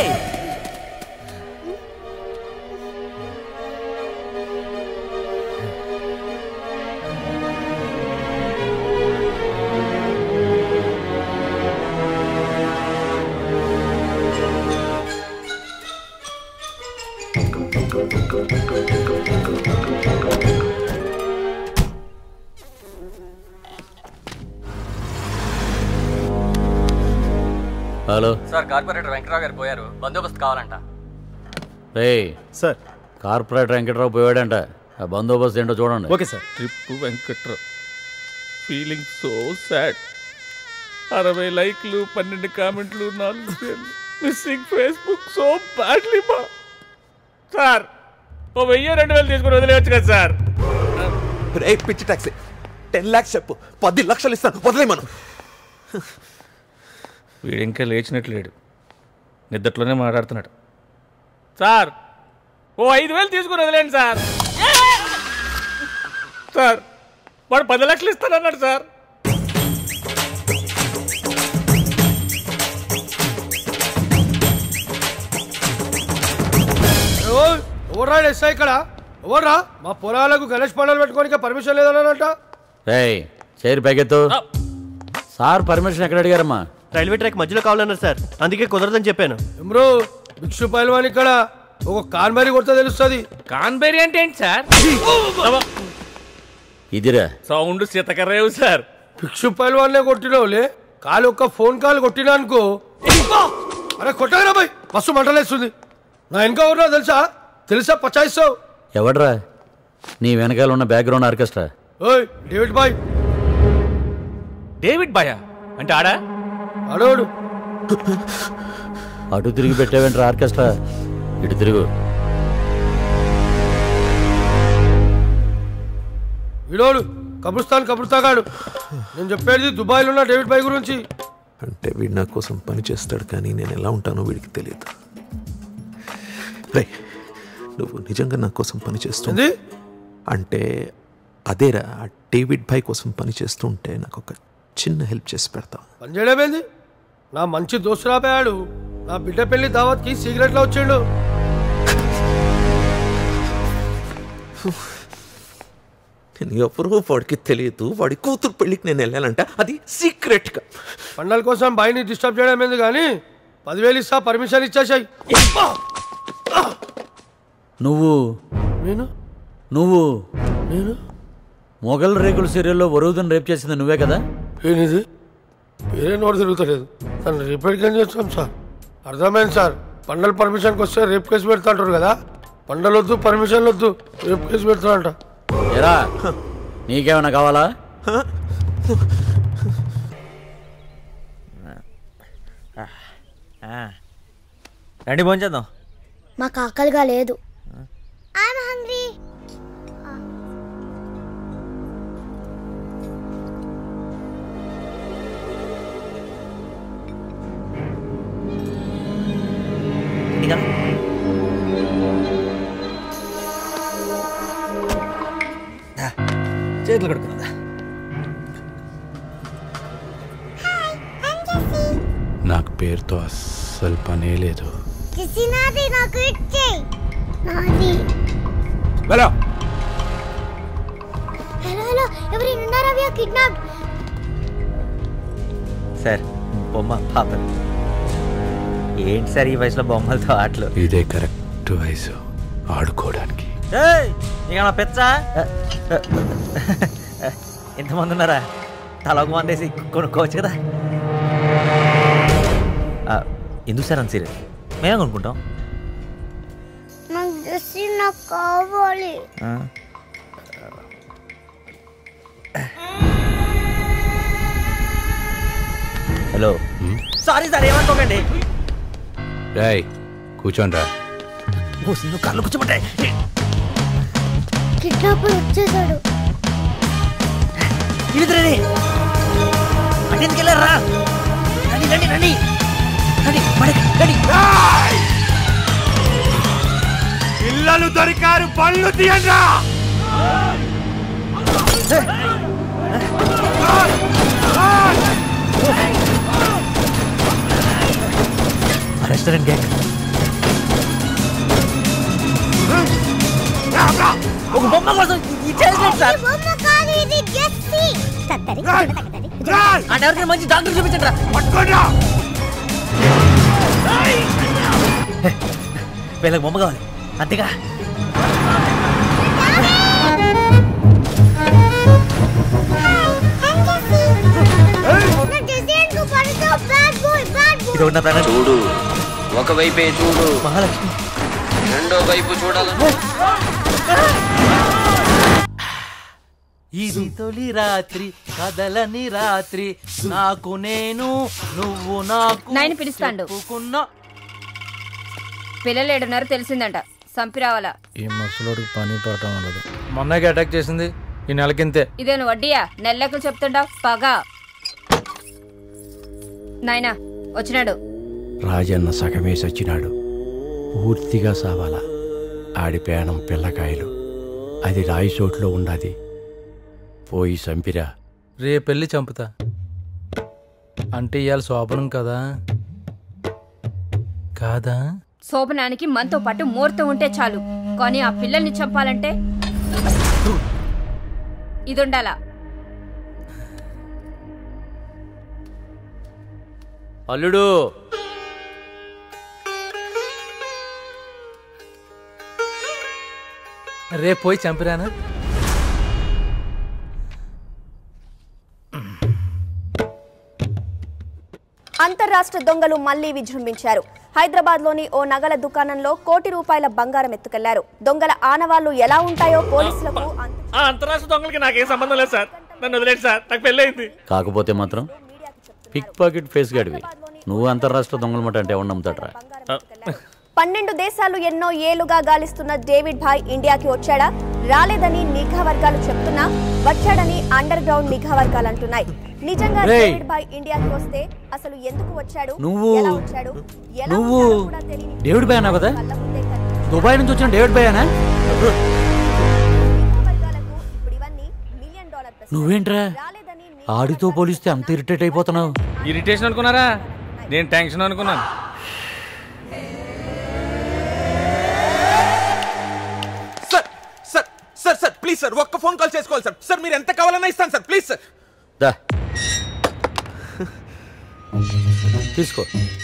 Q: hello
R: sir corporator Venkatarao garu పోయారు బందోబస్తు కావాలంట
Q: రే సార్ కార్పొరేటర్ వెంకట్రావు పోయాడంట ఆ బందోబస్తు ఏంటో చూడండి
F: okay sir trip Venkatrao feeling so sad అరవై లైక్లు పన్నెండు కామెంట్లు నాలుగు షేర్లు మిస్సింగ్ ఫేస్బుక్ సో బ్యాడ్లీ మా సార్ ఓ వెయ్యి రెండు వేలు తీసుకుని వదిలేయచ్చు కదా సార్
B: రే పిచ్చి టాక్సీ టెన్ ల్యాక్స్ చెప్పు పది లక్షలు ఇస్తాను వదిలే మనం
F: వీడు ఇంకా లేచినట్లేడు నిద్దట్లోనే మాట్లాడుతున్నాడు సార్ ఓ ఐదు వేలు తీసుకుని వదిలేండి సార్ సార్ వాడు పది లక్షలు ఇస్తానన్నాడు సార్
M: ఎవర్రా ఎస్ఐ ఇక్కడ ఎవర్రా మా పొలాలకు గణేష్ పండుగలు పెట్టుకోనికి పర్మిషన్ లేదన్నారంట
Q: రే చేరి పైకెత్తు సార్ పర్మిషన్ ఎక్కడ అడిగారమ్మా
S: రైల్వే ట్రాక్ మధ్యలో కావాలన్నారు సార్ అందుకే కుదరదని చెప్పాను
M: ఎమ్రో భిక్షు పైల్వాన్ ఇక్కడ ఒక కాన్బేరి కొడితే తెలుస్తుంది
F: కాన్బేరి అంటే ఏంటి సార్
Q: ఇదిరా
F: సౌండ్ సీతకరేవు సార్
M: భిక్షు పైల్వాన్నే కొట్టినవులే కాలు ఒక్క ఫోన్ కాల్ కొట్టినా అనుకో అరే కొట్టారా బాయ్ మస్తు మంటలేస్తుంది నా వెనక ఎవరో తెలుసా తెలుసా పచాయిస్తావు
Q: ఎవడ్రా నీ వెనకాల ఉన్న బ్యాక్గ్రౌండ్ ఆర్కెస్ట్రా
M: ఓయ్ డేవిడ్ బాయ్
F: డేవిడ్ బాయా అంటే ఆడా
M: అడోడు
Q: అటు తిరిగి పెట్టావేంట్రా ఆర్కెస్ట్రా ఇటు తిరుగు
M: విడోడు కబ్రిస్తాన్ కబ్రిస్తాగాడు నేను చెప్పేది దుబాయ్లో ఉన్న డేవిడ్ బాయ్ గురించి
B: అంటే వీడు నా కోసం పని చేస్తాడు కానీ నేను ఎలా ఉంటానో వీడికి తెలియదు రే నువ్వు నిజంగా నా కోసం పని చేస్తుంది అంటే అదేరా ఆ డేవిడ్ భాయ్ కోసం పని చేస్తుంటే నాకు ఒక చిన్న హెల్ప్ చేసి పెడతావు
M: పని చేయడమేంది నా మంచి దోస్తు రాపోయాడు నా బిడ్డ పెళ్లి దావత్కి సిగరెట్లో వచ్చిండు
B: నేను ఎవరో వాడికి తెలియదు వాడి కూతురు పెళ్ళికి నేను వెళ్ళానంట అది సీక్రెట్గా
M: పండల కోసం బాయిని డిస్టర్బ్ చేయడం ఏంది కానీ పదివేలు ఇస్తా పర్మిషన్ ఇచ్చేసాయి
Q: నువ్వు
M: నేను
Q: నువ్వు
M: నేను
Q: మొఘల్ రేకుల సీరియల్లో వరువుదని రేప్ చేసింది నువ్వే కదా
M: ఏనిది వేరే నోరు తిరుగుతలేదు తను రేపు ఏం చేస్తాం సార్ అర్థమైంది సార్ పండల పర్మిషన్కి వస్తే రేపు కేసు పెడతా అంటారు కదా పండలు వద్దు పర్మిషన్ వద్దు రేపు కేసు పెడతాడంట
Q: ఎరా నీకేమైనా కావాలా
E: రండి భోంచేద్దాం
L: మాకు ఆకలిగా లేదు ఐఎమ్ హంగ్రీ
E: చేతులు కడుకుందా
L: I'm Jessie.
T: నాకు పేరుతో అస్సలు పనే లేదు
L: కిసి నాది నాకు ఇచ్చేయ్ నాది
T: హలో
L: హలో హలో ఎవరైనా ఉన్నారా వి కిడ్నాప్
E: సార్ బొమ్మ పాప ఏంటి సార్ ఈ వయసులో బొమ్మలతో ఆటలు
T: ఇదే కరెక్ట్ వయసు ఆడుకోవడానికి
E: ఇక నా పెచ్చా ఎంతమంది ఉన్నారా తల ఒక మంది వేసి కొనుక్కోవచ్చు కదా ఆ, ఎందుకు సార్ అంత సీరియస్ మేమే కొనుక్కుంటాం
L: నాకు డ్రెస్ నాకు కావాలి
E: ఆ. హలో సారీ సార్ ఏమనుకోకండి
T: రాయ్ కూర్చోండి రా
E: నువ్వు కళ్ళు కూర్చోమంటాయి
L: కిడ్నాపర్ వచ్చేసాడు
E: ఇదిరండి అటెందుకు వెళ్ళారా రండి రండి రండి రండి పడక రండి
M: పిల్లలు దొరికారు పళ్ళు తీయండ్రా
E: రెస్టారెంట్ గ్యాంగ్ ఒక బొమ్మ కోసం ఇచ్చేసినట్టు సార్
L: బొమ్మ కాదు ఇది జెస్సీ తత్తరి
E: అంటే ఎవరికైనా మంచి డాక్టర్ చూపించండి రా
M: పట్టుకోండిరా
E: వీళ్ళకి బొమ్మ కావాలి అంతేగా
L: నా డిజైన్ కు పడతావు బ్యాడ్ బాయ్ బ్యాడ్ బాయ్
E: ఇది ఉన్న ప్రాణం
U: చూడు ఒకవైపే చూడు
E: మహాలక్ష్మి
U: రెండో వైపు చూడాలను
Q: ఇది తొలి రాత్రి కదలని రాత్రి నాకు నేను నువ్వు నాకు
V: నాయన పిలుస్తాండు పిల్లలు ఏడున్నారు తెలిసిందంట సంపి రావాలా
O: ఈ ముసలోడికి పని పాఠం ఉండదు మొన్నకి అటాక్ చేసింది ఈ నెలకింతే
V: ఇదేను వడ్డీయా నెల్లెక్కలు చెప్తుండవు పగా నాయనా వచ్చినాడు
W: రాజన్న సగమేసి వచ్చినాడు పూర్తిగా సావాలా ఆడి పేణం పిల్లకాయలు అది రాయి చోట్లో ఉండాది పోయి సంపిరా
O: రేపెళ్ళి చంపుతా అంటే ఇవాళ శోభనం కదా కాదా
V: శోభనానికి మనతో పాటు ముహూర్తం ఉంటే చాలు కానీ ఆ పిల్లల్ని చంపాలంటే ఇది ఉండాలా
Q: అల్లుడు
O: రేపు పోయి చంపిరానా
X: అంతర్రాష్ట్ర దొంగలు మళ్లీ విజృంభించారు హైదరాబాద్ లోని ఓ నగల దుకాణంలో కోటి రూపాయల బంగారం ఎత్తుకెళ్లారు దొంగల ఆనవాళ్లు ఎలా ఉంటాయో పోలీసులకు
F: ఆ అంతరాష్ట్ర దొంగలకి నాకేం సంబంధం లేదు సార్ నన్ను వదిలేండి సార్ నాకు పెళ్ళయింది
Q: కాకపోతే మాత్రం పిక్ పాకెట్ ఫేస్ గాడివి నువ్వు అంతర్రాష్ట్ర దొంగల మాట అంటే ఎవరు నమ్ముతాడరా
X: పన్నెండు దేశాలు ఎన్నో ఏళ్లుగా గాలిస్తున్న డేవిడ్ భాయ్ ఇండియాకి వచ్చాడా రాలేదని నిఘా వర్గాలు చెప్తున్నా వచ్చాడని అండర్ గ్రౌండ్ నిఘా వర్గాలు అంటున్నాయి నిజంగా
Q: రేయ్!
X: డేవిడ్ భాయ్ ఇండియాకి వస్తే అసలు ఎందుకు వచ్చాడు
Q: నువ్వు
X: ఎలా వచ్చాడు ఎలా
Q: నువ్వు
X: వచ్చాడో కూడా తెలియని
Q: డేవిడ్ బాయ్ అన్నావు కదా దుబాయ్ నుంచి వచ్చిన డేవిడ్ బాయేనా నువ్వేంట్రా ఆడితో పోలిస్తే అంత ఇరిటేట్ అయిపోతున్నావు
F: ఇరిటేషన్ అనుకున్నారా నేను టెన్షన్ అనుకున్నాను
B: sir sir sir sir please sir ఒక్క ఫోన్ కాల్ చేసుకోవాలి సార్ సార్ మీరు ఎంత కావాలన్నా ఇస్తాను సార్ ప్లీజ్ సార్
Q: దా తీసుకో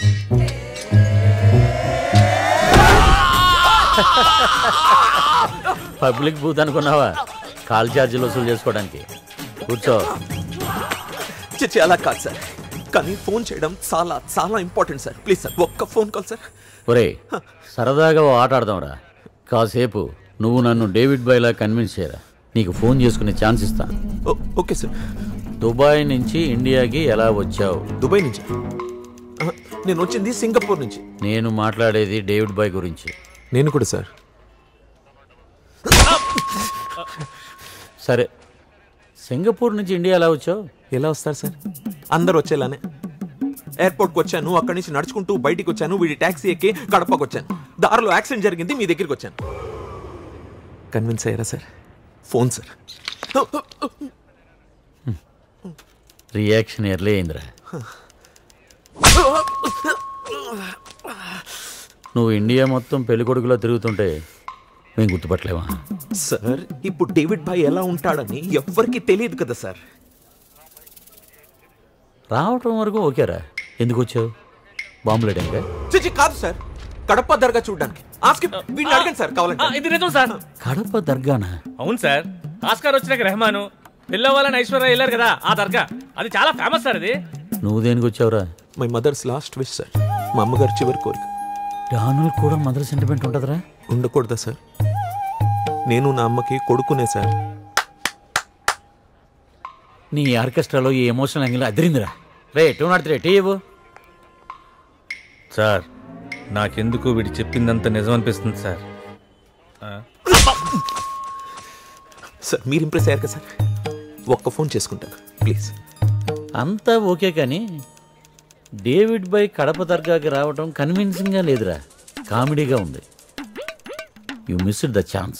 Q: పబ్లిక్ బూత్ అనుకున్నావా కాల్ ఛార్జీలు వసూలు చేసుకోవడానికి కూర్చో
B: చిచ్చి అలా కాదు సార్ కానీ ఫోన్ చేయడం చాలా చాలా ఇంపార్టెంట్ సార్ ప్లీజ్ సార్ ఒక్క ఫోన్ కాల్ సార్
Q: ఒరే సరదాగా ఓ ఆట ఆడదాంరా కాసేపు నువ్వు నన్ను డేవిడ్ బాయ్లా కన్విన్స్ చేయరా నీకు ఫోన్ చేసుకునే ఛాన్స్ ఇస్తా
B: ఓకే సార్
Q: దుబాయ్ నుంచి ఇండియాకి ఎలా వచ్చావు
B: దుబాయ్ నుంచి ఆ, నేను వచ్చింది సింగపూర్ నుంచి
Q: నేను మాట్లాడేది డేవిడ్ బాయ్ గురించి
B: నేను కూడా సార్
Q: సరే సింగపూర్ నుంచి ఇండియా ఎలా వచ్చావు
B: ఎలా వస్తారు సార్ అందరు వచ్చేలానే ఎయిర్పోర్ట్కి వచ్చాను అక్కడి నుంచి నడుచుకుంటూ బయటికి వచ్చాను వీడి ట్యాక్సీ ఎక్కి కడపకు వచ్చాను దారిలో యాక్సిడెంట్ జరిగింది మీ దగ్గరికి వచ్చాను కన్విన్స్ అయ్యారా sir phone sir
Q: reaction early అయిందిరా నువ్వు ఇండియా మొత్తం పెళ్ళికొడుకులో తిరుగుతుంటే మేము గుర్తుపట్టలేవా
B: సార్ ఇప్పుడు డేవిడ్ భాయ్ ఎలా ఉంటాడని ఎవ్వరికి తెలియదు కదా సార్
Q: రావటం వరకు ఓకేరా ఎందుకు వచ్చావు బాంబులేటాక
B: చిచి కాదు సార్ కడప దర్గా చూడడానికి ఆస్కి వీడిని అడగండి సార్ కావాలంటే
F: ఇది నిజం సార్
Q: కడప దర్గానా
F: అవును సార్ ఆస్కార్ వచ్చినాక రెహమాను పిల్లవాళ్ళని ఐశ్వర్య వెళ్ళారు కదా ఆ దర్గా అది చాలా ఫేమస్ సార్ అది
Q: నువ్వు దేనికి వచ్చావురా
B: my mother's last wish sir మా అమ్మగారు చివరి కోరిక
Q: డానులు కూడా మదర్ సెంటిమెంట్ ఉంటుందిరా
B: ఉండకూడదా సార్ నేను నా అమ్మకి కొడుకునే సార్
Q: నీ ఆర్కెస్ట్రాలో ఈ ఎమోషనల్ యాంగిల్ అదిరిందిరా రే టూ నాట్ త్రీ టీ ఇవ్వు
F: సార్ నాకెందుకు వీడు చెప్పిందంత నిజం అనిపిస్తుంది సార్
B: సార్ మీరు ఇంప్రెస్ అయ్యారు కదా సార్ ఒక్క ఫోన్ చేసుకుంటాను ప్లీజ్
Q: అంతా ఓకే కానీ డేవిడ్ బై కడప దర్గాకి రావడం కన్విన్సింగ్గా లేదురా కామెడీగా ఉంది యు మిస్డ్ ద ఛాన్స్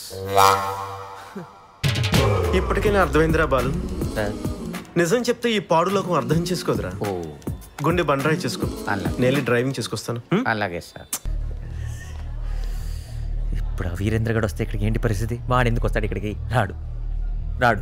S: ఇప్పటికైనా అర్థమైందిరా బాలు నిజం చెప్తే ఈ పాడులోకం అర్థం చేసుకోదురా గుండె బండరాయి చేసుకో నేను డ్రైవింగ్ చేసుకొస్తాను
E: అలాగే సార్ ఇప్పుడు ఆ వీరేంద్ర గడు వస్తే ఇక్కడికి ఏంటి పరిస్థితి వాడు ఎందుకు వస్తాడు ఇక్కడికి రాడు రాడు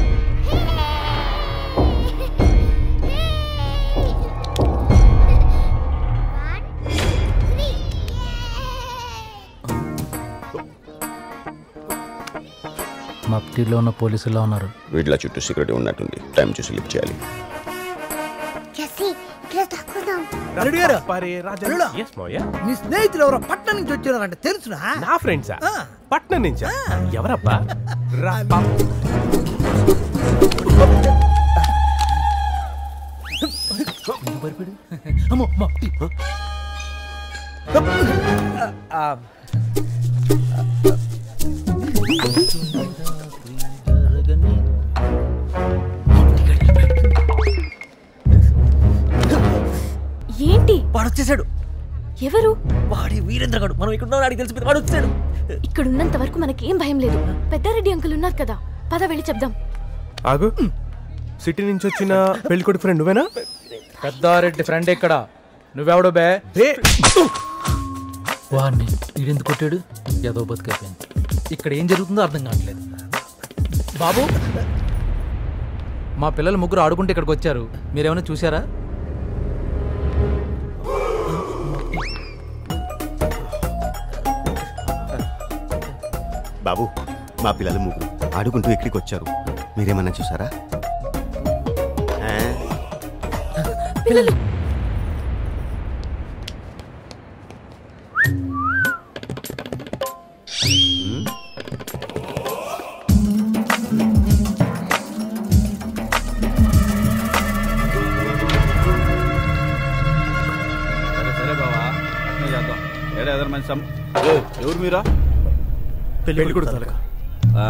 O: మప్టీలో ఉన్న పోలీసుల్లో ఉన్నారు
P: వీటిలో చుట్టూ సెక్యూరిటీ ఉన్నట్టుంది టైం చూసి లిఫ్ట్ చేయాలి
L: జెస్సీ ఇక్కడ దాక్కుందాం
A: అల్లుడు గారు అల్లుడా, మీ స్నేహితులు ఎవరో పట్నం నుంచి వచ్చినారంట తెలుసునా
S: నా ఫ్రెండ్సా పట్నం నుంచా ఎవరబ్బా రా
A: అమ్మో మప్టి
D: ఏంటి
E: వాడు వచ్చేసాడు
D: ఎవరు
E: వాడి వీరేంద్ర గడు మనం ఇక్కడ వాడికి తెలిసిపోయింది వాడు వచ్చాడు
D: ఇక్కడ ఉన్నంత వరకు మనకేం భయం లేదు పెద్దారెడ్డి అంకుల్ ఉన్నారు కదా పద వెళ్ళి చెప్దాం
S: ఆగు సిటీ నుంచి వచ్చిన పెళ్ళికొడుకు ఫ్రెండ్ నువ్వేనా
O: పెద్దారెడ్డి ఫ్రెండ్ ఇక్కడ నువ్వెవడు బే వాడిని వీడెందుకు కొట్టాడు ఏదో బతుకైపోయింది ఇక్కడ ఏం జరుగుతుందో అర్థం కావట్లేదు బాబు మా పిల్లలు ముగ్గురు ఆడుకుంటే ఇక్కడికి వచ్చారు మీరేమైనా చూసారా
G: బాబు మా పిల్లలు ముగ్గురు ఆడుకుంటూ ఇక్కడికి వచ్చారు మీరేమన్నా చూసారా ఆ?
H: సరే సరే బావా అట్నే చేద్దాం ఏడా ఏదైనా మంచి సం ఎవరు మీరా
S: పెళ్ళికొడుకు తాలూకా
H: ఆ.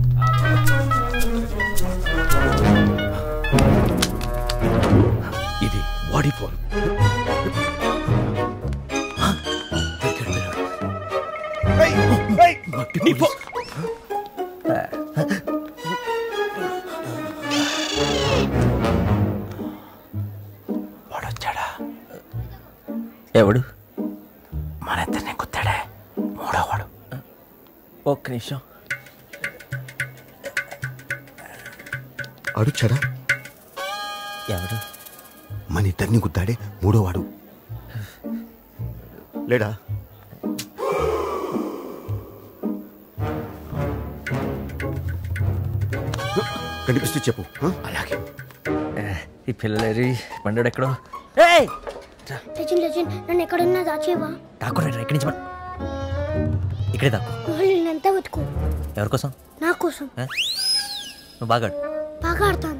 E: ఇది బాడీ ఫోన్
Q: వాడొచ్చాడా
E: ఎవడు
Q: మన ఇద్దరిని కుత్తాడే మూడోవాడు
E: ఒక్క నిమిషం
G: అడుచాడా
E: ఎవడు
G: మన ఇద్దరిని గుద్దాడే మూడోవాడు లేడా కనిపిస్తే చెప్పు ఆ?
E: అలాగే ఈ పిల్లలేరి బండోడు ఎక్కడో
L: లెజెండ్ లెజెండ్ నన్ను ఎక్కడున్నా దాచేవా
E: డాక్టర్ ఎక్కడి నుంచి పడ్- ఇక్కడే దాకు
L: వాళ్ళు అంతా వెతుకు
E: ఎవరి కోసం
L: నా కోసం
E: ఆ? నువ్వు బాగా ఆడు.
L: బాగా ఆడతాను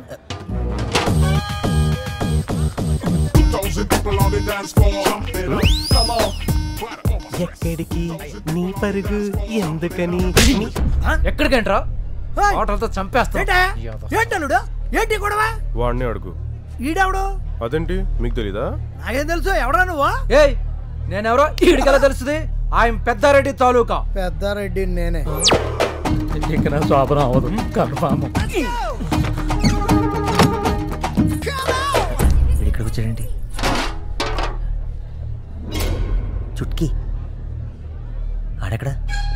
S: ఎక్కడికి నీ పరుగు ఎందుకని
O: ఎక్కడికేంట్రా ఆటలతో చంపేస్తా
A: ఏంటల్లుడు ఏంటి గొడవ
S: వాడిని అడుగు
A: ఈడెవడు
S: అదేంటి మీకు తెలీదా
A: నాకేం తెలుసు ఎవడా నువ్వు
O: ఏయ్ నేనెవరో ఈడికెలా తెలుస్తుంది ఆయన పెద్దారెడ్డి తాలూకా
A: పెద్దారెడ్డి నేనే
O: ఇక నా శోభనం అవ్వదు కన్ఫామ్
E: వీడు ఇక్కడికి వచ్చాడేంటి చుట్కీ ఆడెక్కడ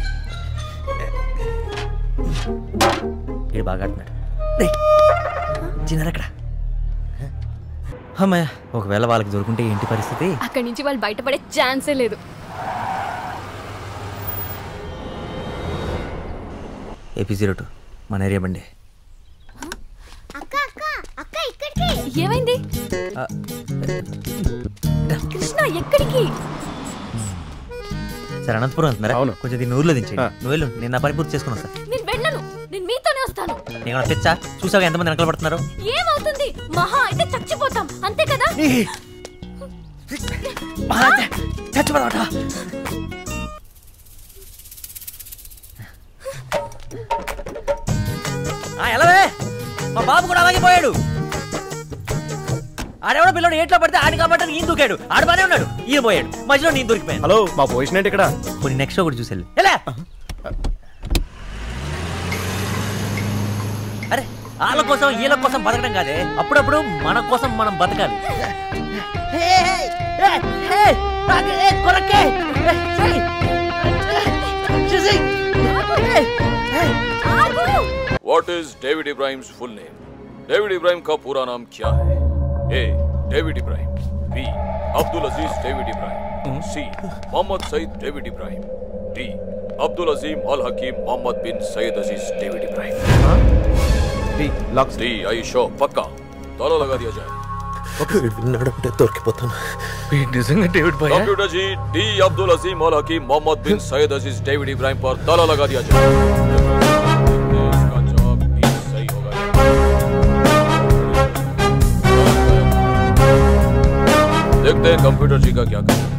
E: ఈడు బాగా ఆడుతున్నాడు చిన్నారెక్కడ అమ్మాయ ఒకవేళ వాళ్ళకి దొరుకుంటే ఏంటి పరిస్థితి
D: అక్కడి నుంచి వాళ్ళు బయటపడే ఛాన్సే లేదు
E: ఏపీ జీరో టూ మన ఏరియా బండి
L: అక్క అక్క అక్క ఇక్కడికి
D: ఏమైంది
E: ఆ,
D: కృష్ణ ఎక్కడికి
E: సరే అనంతపురం వెళ్తున్నారా అవును కొంచెం దీన్ని ఊర్లో దించి నువ్వు వెళ్ళు నేను నా పని పూర్తి చేసుకుని వస్తా
D: నేను వెళ్ళను నేను మీతోనే వస్తాను
E: నేను తెచ్చా చూసాక ఎంతమంది వెనకాల పడుతున్నారు
D: ఏమవుతుంది మహా అయితే చచ్చిపోతాం అంతే కదా
E: చచ్చిపోతాట ఎలావే మా బాబు కూడా అలాగే పోయాడు ఆడెవడో పిల్లడు ఏట్లో పడితే ఆడి కాబట్టి ఈయన దూకాడు ఆడు బానే ఉన్నాడు ఈయన పోయాడు మధ్యలో నేను దొరికిపోయాను
S: హలో మా పొజిషన్ ఏంటి ఇక్కడ
E: కొన్ని నెక్స్ట్ ఒకటి చూసి వెళ్ళు. ఎలా అరే వాళ్ళ కోసం వీళ్ళ కోసం బతకడం కాదే అప్పుడప్పుడు మన కోసం మనం బతకాలి
C: what is David Ibrahim full name David Ibrahim का पूरा नाम क्या है A David Ibrahim B Abdul Aziz David Ibrahim C Mohammed Saeed David Ibrahim D Abdul Azeem Al Hakeem Mohammed Bin Saeed Aziz David Ibrahim
B: D lock
C: डी आई शो पक्का ताला लगा दिया जाए
B: విన్నాడంటే దొరికిపోతాను
F: నిజంగా డేవిడ్ భాయ్
C: computer ji D Abdul Azeem Al Hakeem Mohammed Bin Saeed Aziz David Ibrahim पर ताला लगा दिया जाए इसका जवाब डी सही होगा देखते हैं कंप्यूटर जी का क्या कहना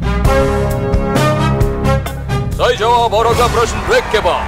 C: सही जवाब और अगला प्रश्न ब्रेक के बाद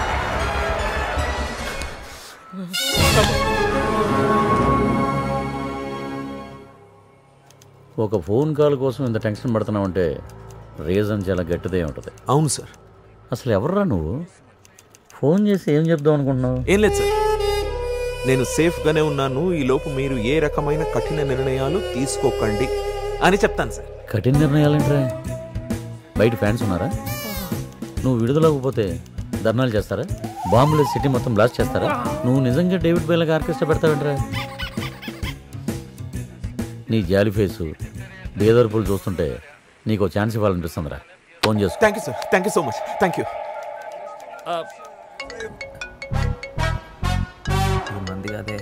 Q: ఒక ఫోన్ కాల్ కోసం ఇంత టెన్షన్ పడుతున్నావంటే రీజన్ చాలా గట్టిదే ఉంటుంది
B: అవును సార్
Q: అసలు ఎవర్రా నువ్వు ఫోన్ చేసి ఏం చెప్దాం అనుకుంటున్నావు
B: ఏం లేదు సార్ నేను సేఫ్గానే ఉన్నాను ఈ లోపు మీరు ఏ రకమైన కఠిన నిర్ణయాలు తీసుకోకండి అని చెప్తాను సార్
Q: కఠిన నిర్ణయాలేంట్రా బయట ఫ్యాన్స్ ఉన్నారా నువ్వు విడుదలకపోతే ధర్నాలు చేస్తారా బాంబులు సిటీ మొత్తం బ్లాస్ట్ చేస్తారా నువ్వు నిజంగా డేవిడ్ బైలకు ఆర్కెస్ట్రా పెడతావేంట్రా నీ జాలి ఫేసు బేదర్పులు చూస్తుంటే నీకు ఛాన్స్ ఇవ్వాలనిపిస్తుందిరా ఫోన్ చేసుకో
B: thank you sir thank you so much thank you
E: ఈ మంది అదే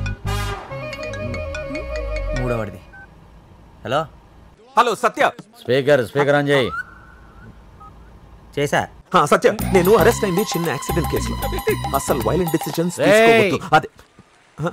E: మూడవది hello
B: hello Satya
Q: speaker speaker on చేయి
E: చేసా
B: ఆ, సత్య నేను అరెస్ట్ అయింది చిన్న యాక్సిడెంట్ కేసులో అసలు వైలెంట్ డిసిషన్స్
Q: రేయ్.
B: అదే హ?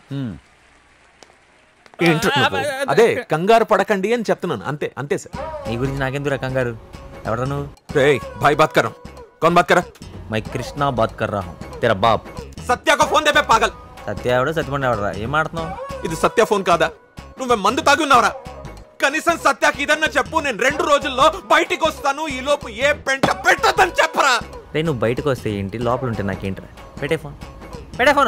B: ఏంట్రా నువ్వు? అదే కంగారు పడకండి అని చెప్తున్నాను అంతే అంతే సార్
E: నీ గురించి నాకెందుకు కంగారు ఎవడా నువ్వు
B: రే భాయ్ బాత్ కరా కౌన్ బాత్ కరా
E: మై కృష్ణ బాత్ కర్ రहा हूं तेरा बाप
B: సత్య ఒక ఫోన్ దేపే పాగల్
E: సత్య ఎవడో సత్యపండి ఎవడరా ఏం ఆడుతున్నావు
B: ఇది సత్య ఫోన్ కాదా నువ్వే మందు తాగి ఉన్నావరా కనీసం సత్యకి ఇదన్నా చెప్పు నేను రెండు రోజుల్లో బయటికి వస్తాను ఈ లోపు ఏ పెంట పెట్టదని చెప్పరా
E: రే నువ్వు బయటకు వస్తే ఏంటి లోపల ఉంటే నాకేంట్రా పెట్టే ఫోన్ పెట్టే ఫోన్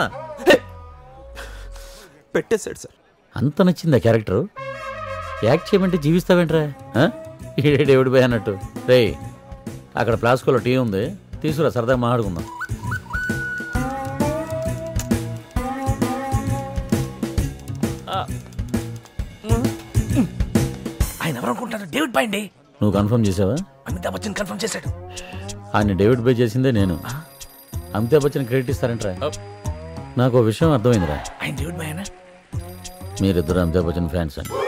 B: పెట్టేశాడు సార్
Q: అంత నచ్చిందా క్యారెక్టర్ యాక్ట్ చేయమంటే జీవిస్తావేంట్రా ఆ? ఈడే డేవిడ్ బాయ్ అన్నట్టు రే అక్కడ ప్లాస్కోలో టీ ఉంది తీసుకురా సరదాగా మాట్లాడుకుందాం
F: ఆయన ఎవరు అనుకుంటారు డేవిడ్ బాయ్ అండి
Q: నువ్వు కన్ఫర్మ్ చేసావా
F: అమితాబ్ బచ్చన్ కన్ఫర్మ్ చేశాడు
Q: ఆయన డేవిడ్ బై చేసిందే నేను అమితాబ్ బచ్చన్ క్రెడిట్ ఇస్తారంట్రా నాకు ఓ విషయం అర్థమైందిరా
F: ఆయన డేవిడ్ బాయ్ అన్నా
Q: మీరిద్దరు అమితాబ్ బచ్చన్ ఫ్యాన్స్ అని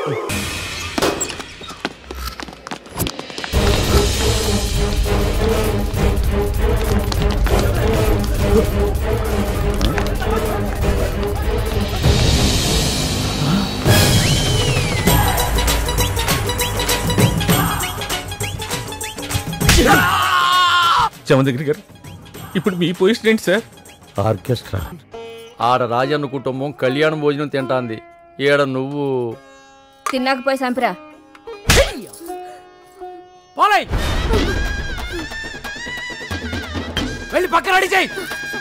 F: చమదగిరి గారు ఇప్పుడు మీ పొజిషన్ ఏంటి సార్
Q: ఆర్కెస్ట్రా
I: ఆడ రాజన్న కుటుంబం కళ్యాణ భోజనం తింటాంది ఈడ నువ్వు
V: తిన్నాకపోయి సంపరా
M: పోలై వెళ్ళి పక్కన రెడీ చేయి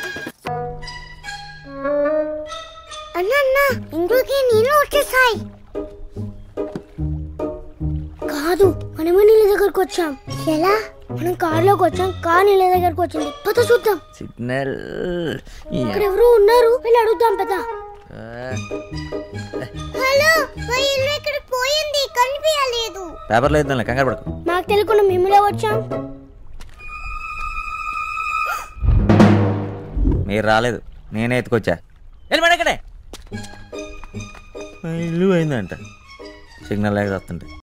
L: అన్న అన్న ఇంట్లోకి నీళ్ళు వచ్చేసాయి కాదు మనమే నీళ్ళ దగ్గరకు వచ్చాం ఎలా మనం కారులోకి వచ్చాం కార్ నీళ్ళ దగ్గరకు వచ్చింది పద చూద్దాం
E: సిగ్నల్
L: ఇక్కడ ఎవరు ఉన్నారు వెళ్ళి అడుగుదాం పద హలో మా ఇల్లు ఇక్కడ పోయింది కనిపించలేదు
E: పేపర్ లేదు కంగారు పడకు
L: మాకు తెలియకుండా మేములా వచ్చాం
E: మీరు రాలేదు నేనే ఎత్తుకొచ్చా వెళ్ళి మేడం ఇక్కడే మా ఇల్లు అయిందంట సిగ్నల్ లేక వస్తుంటే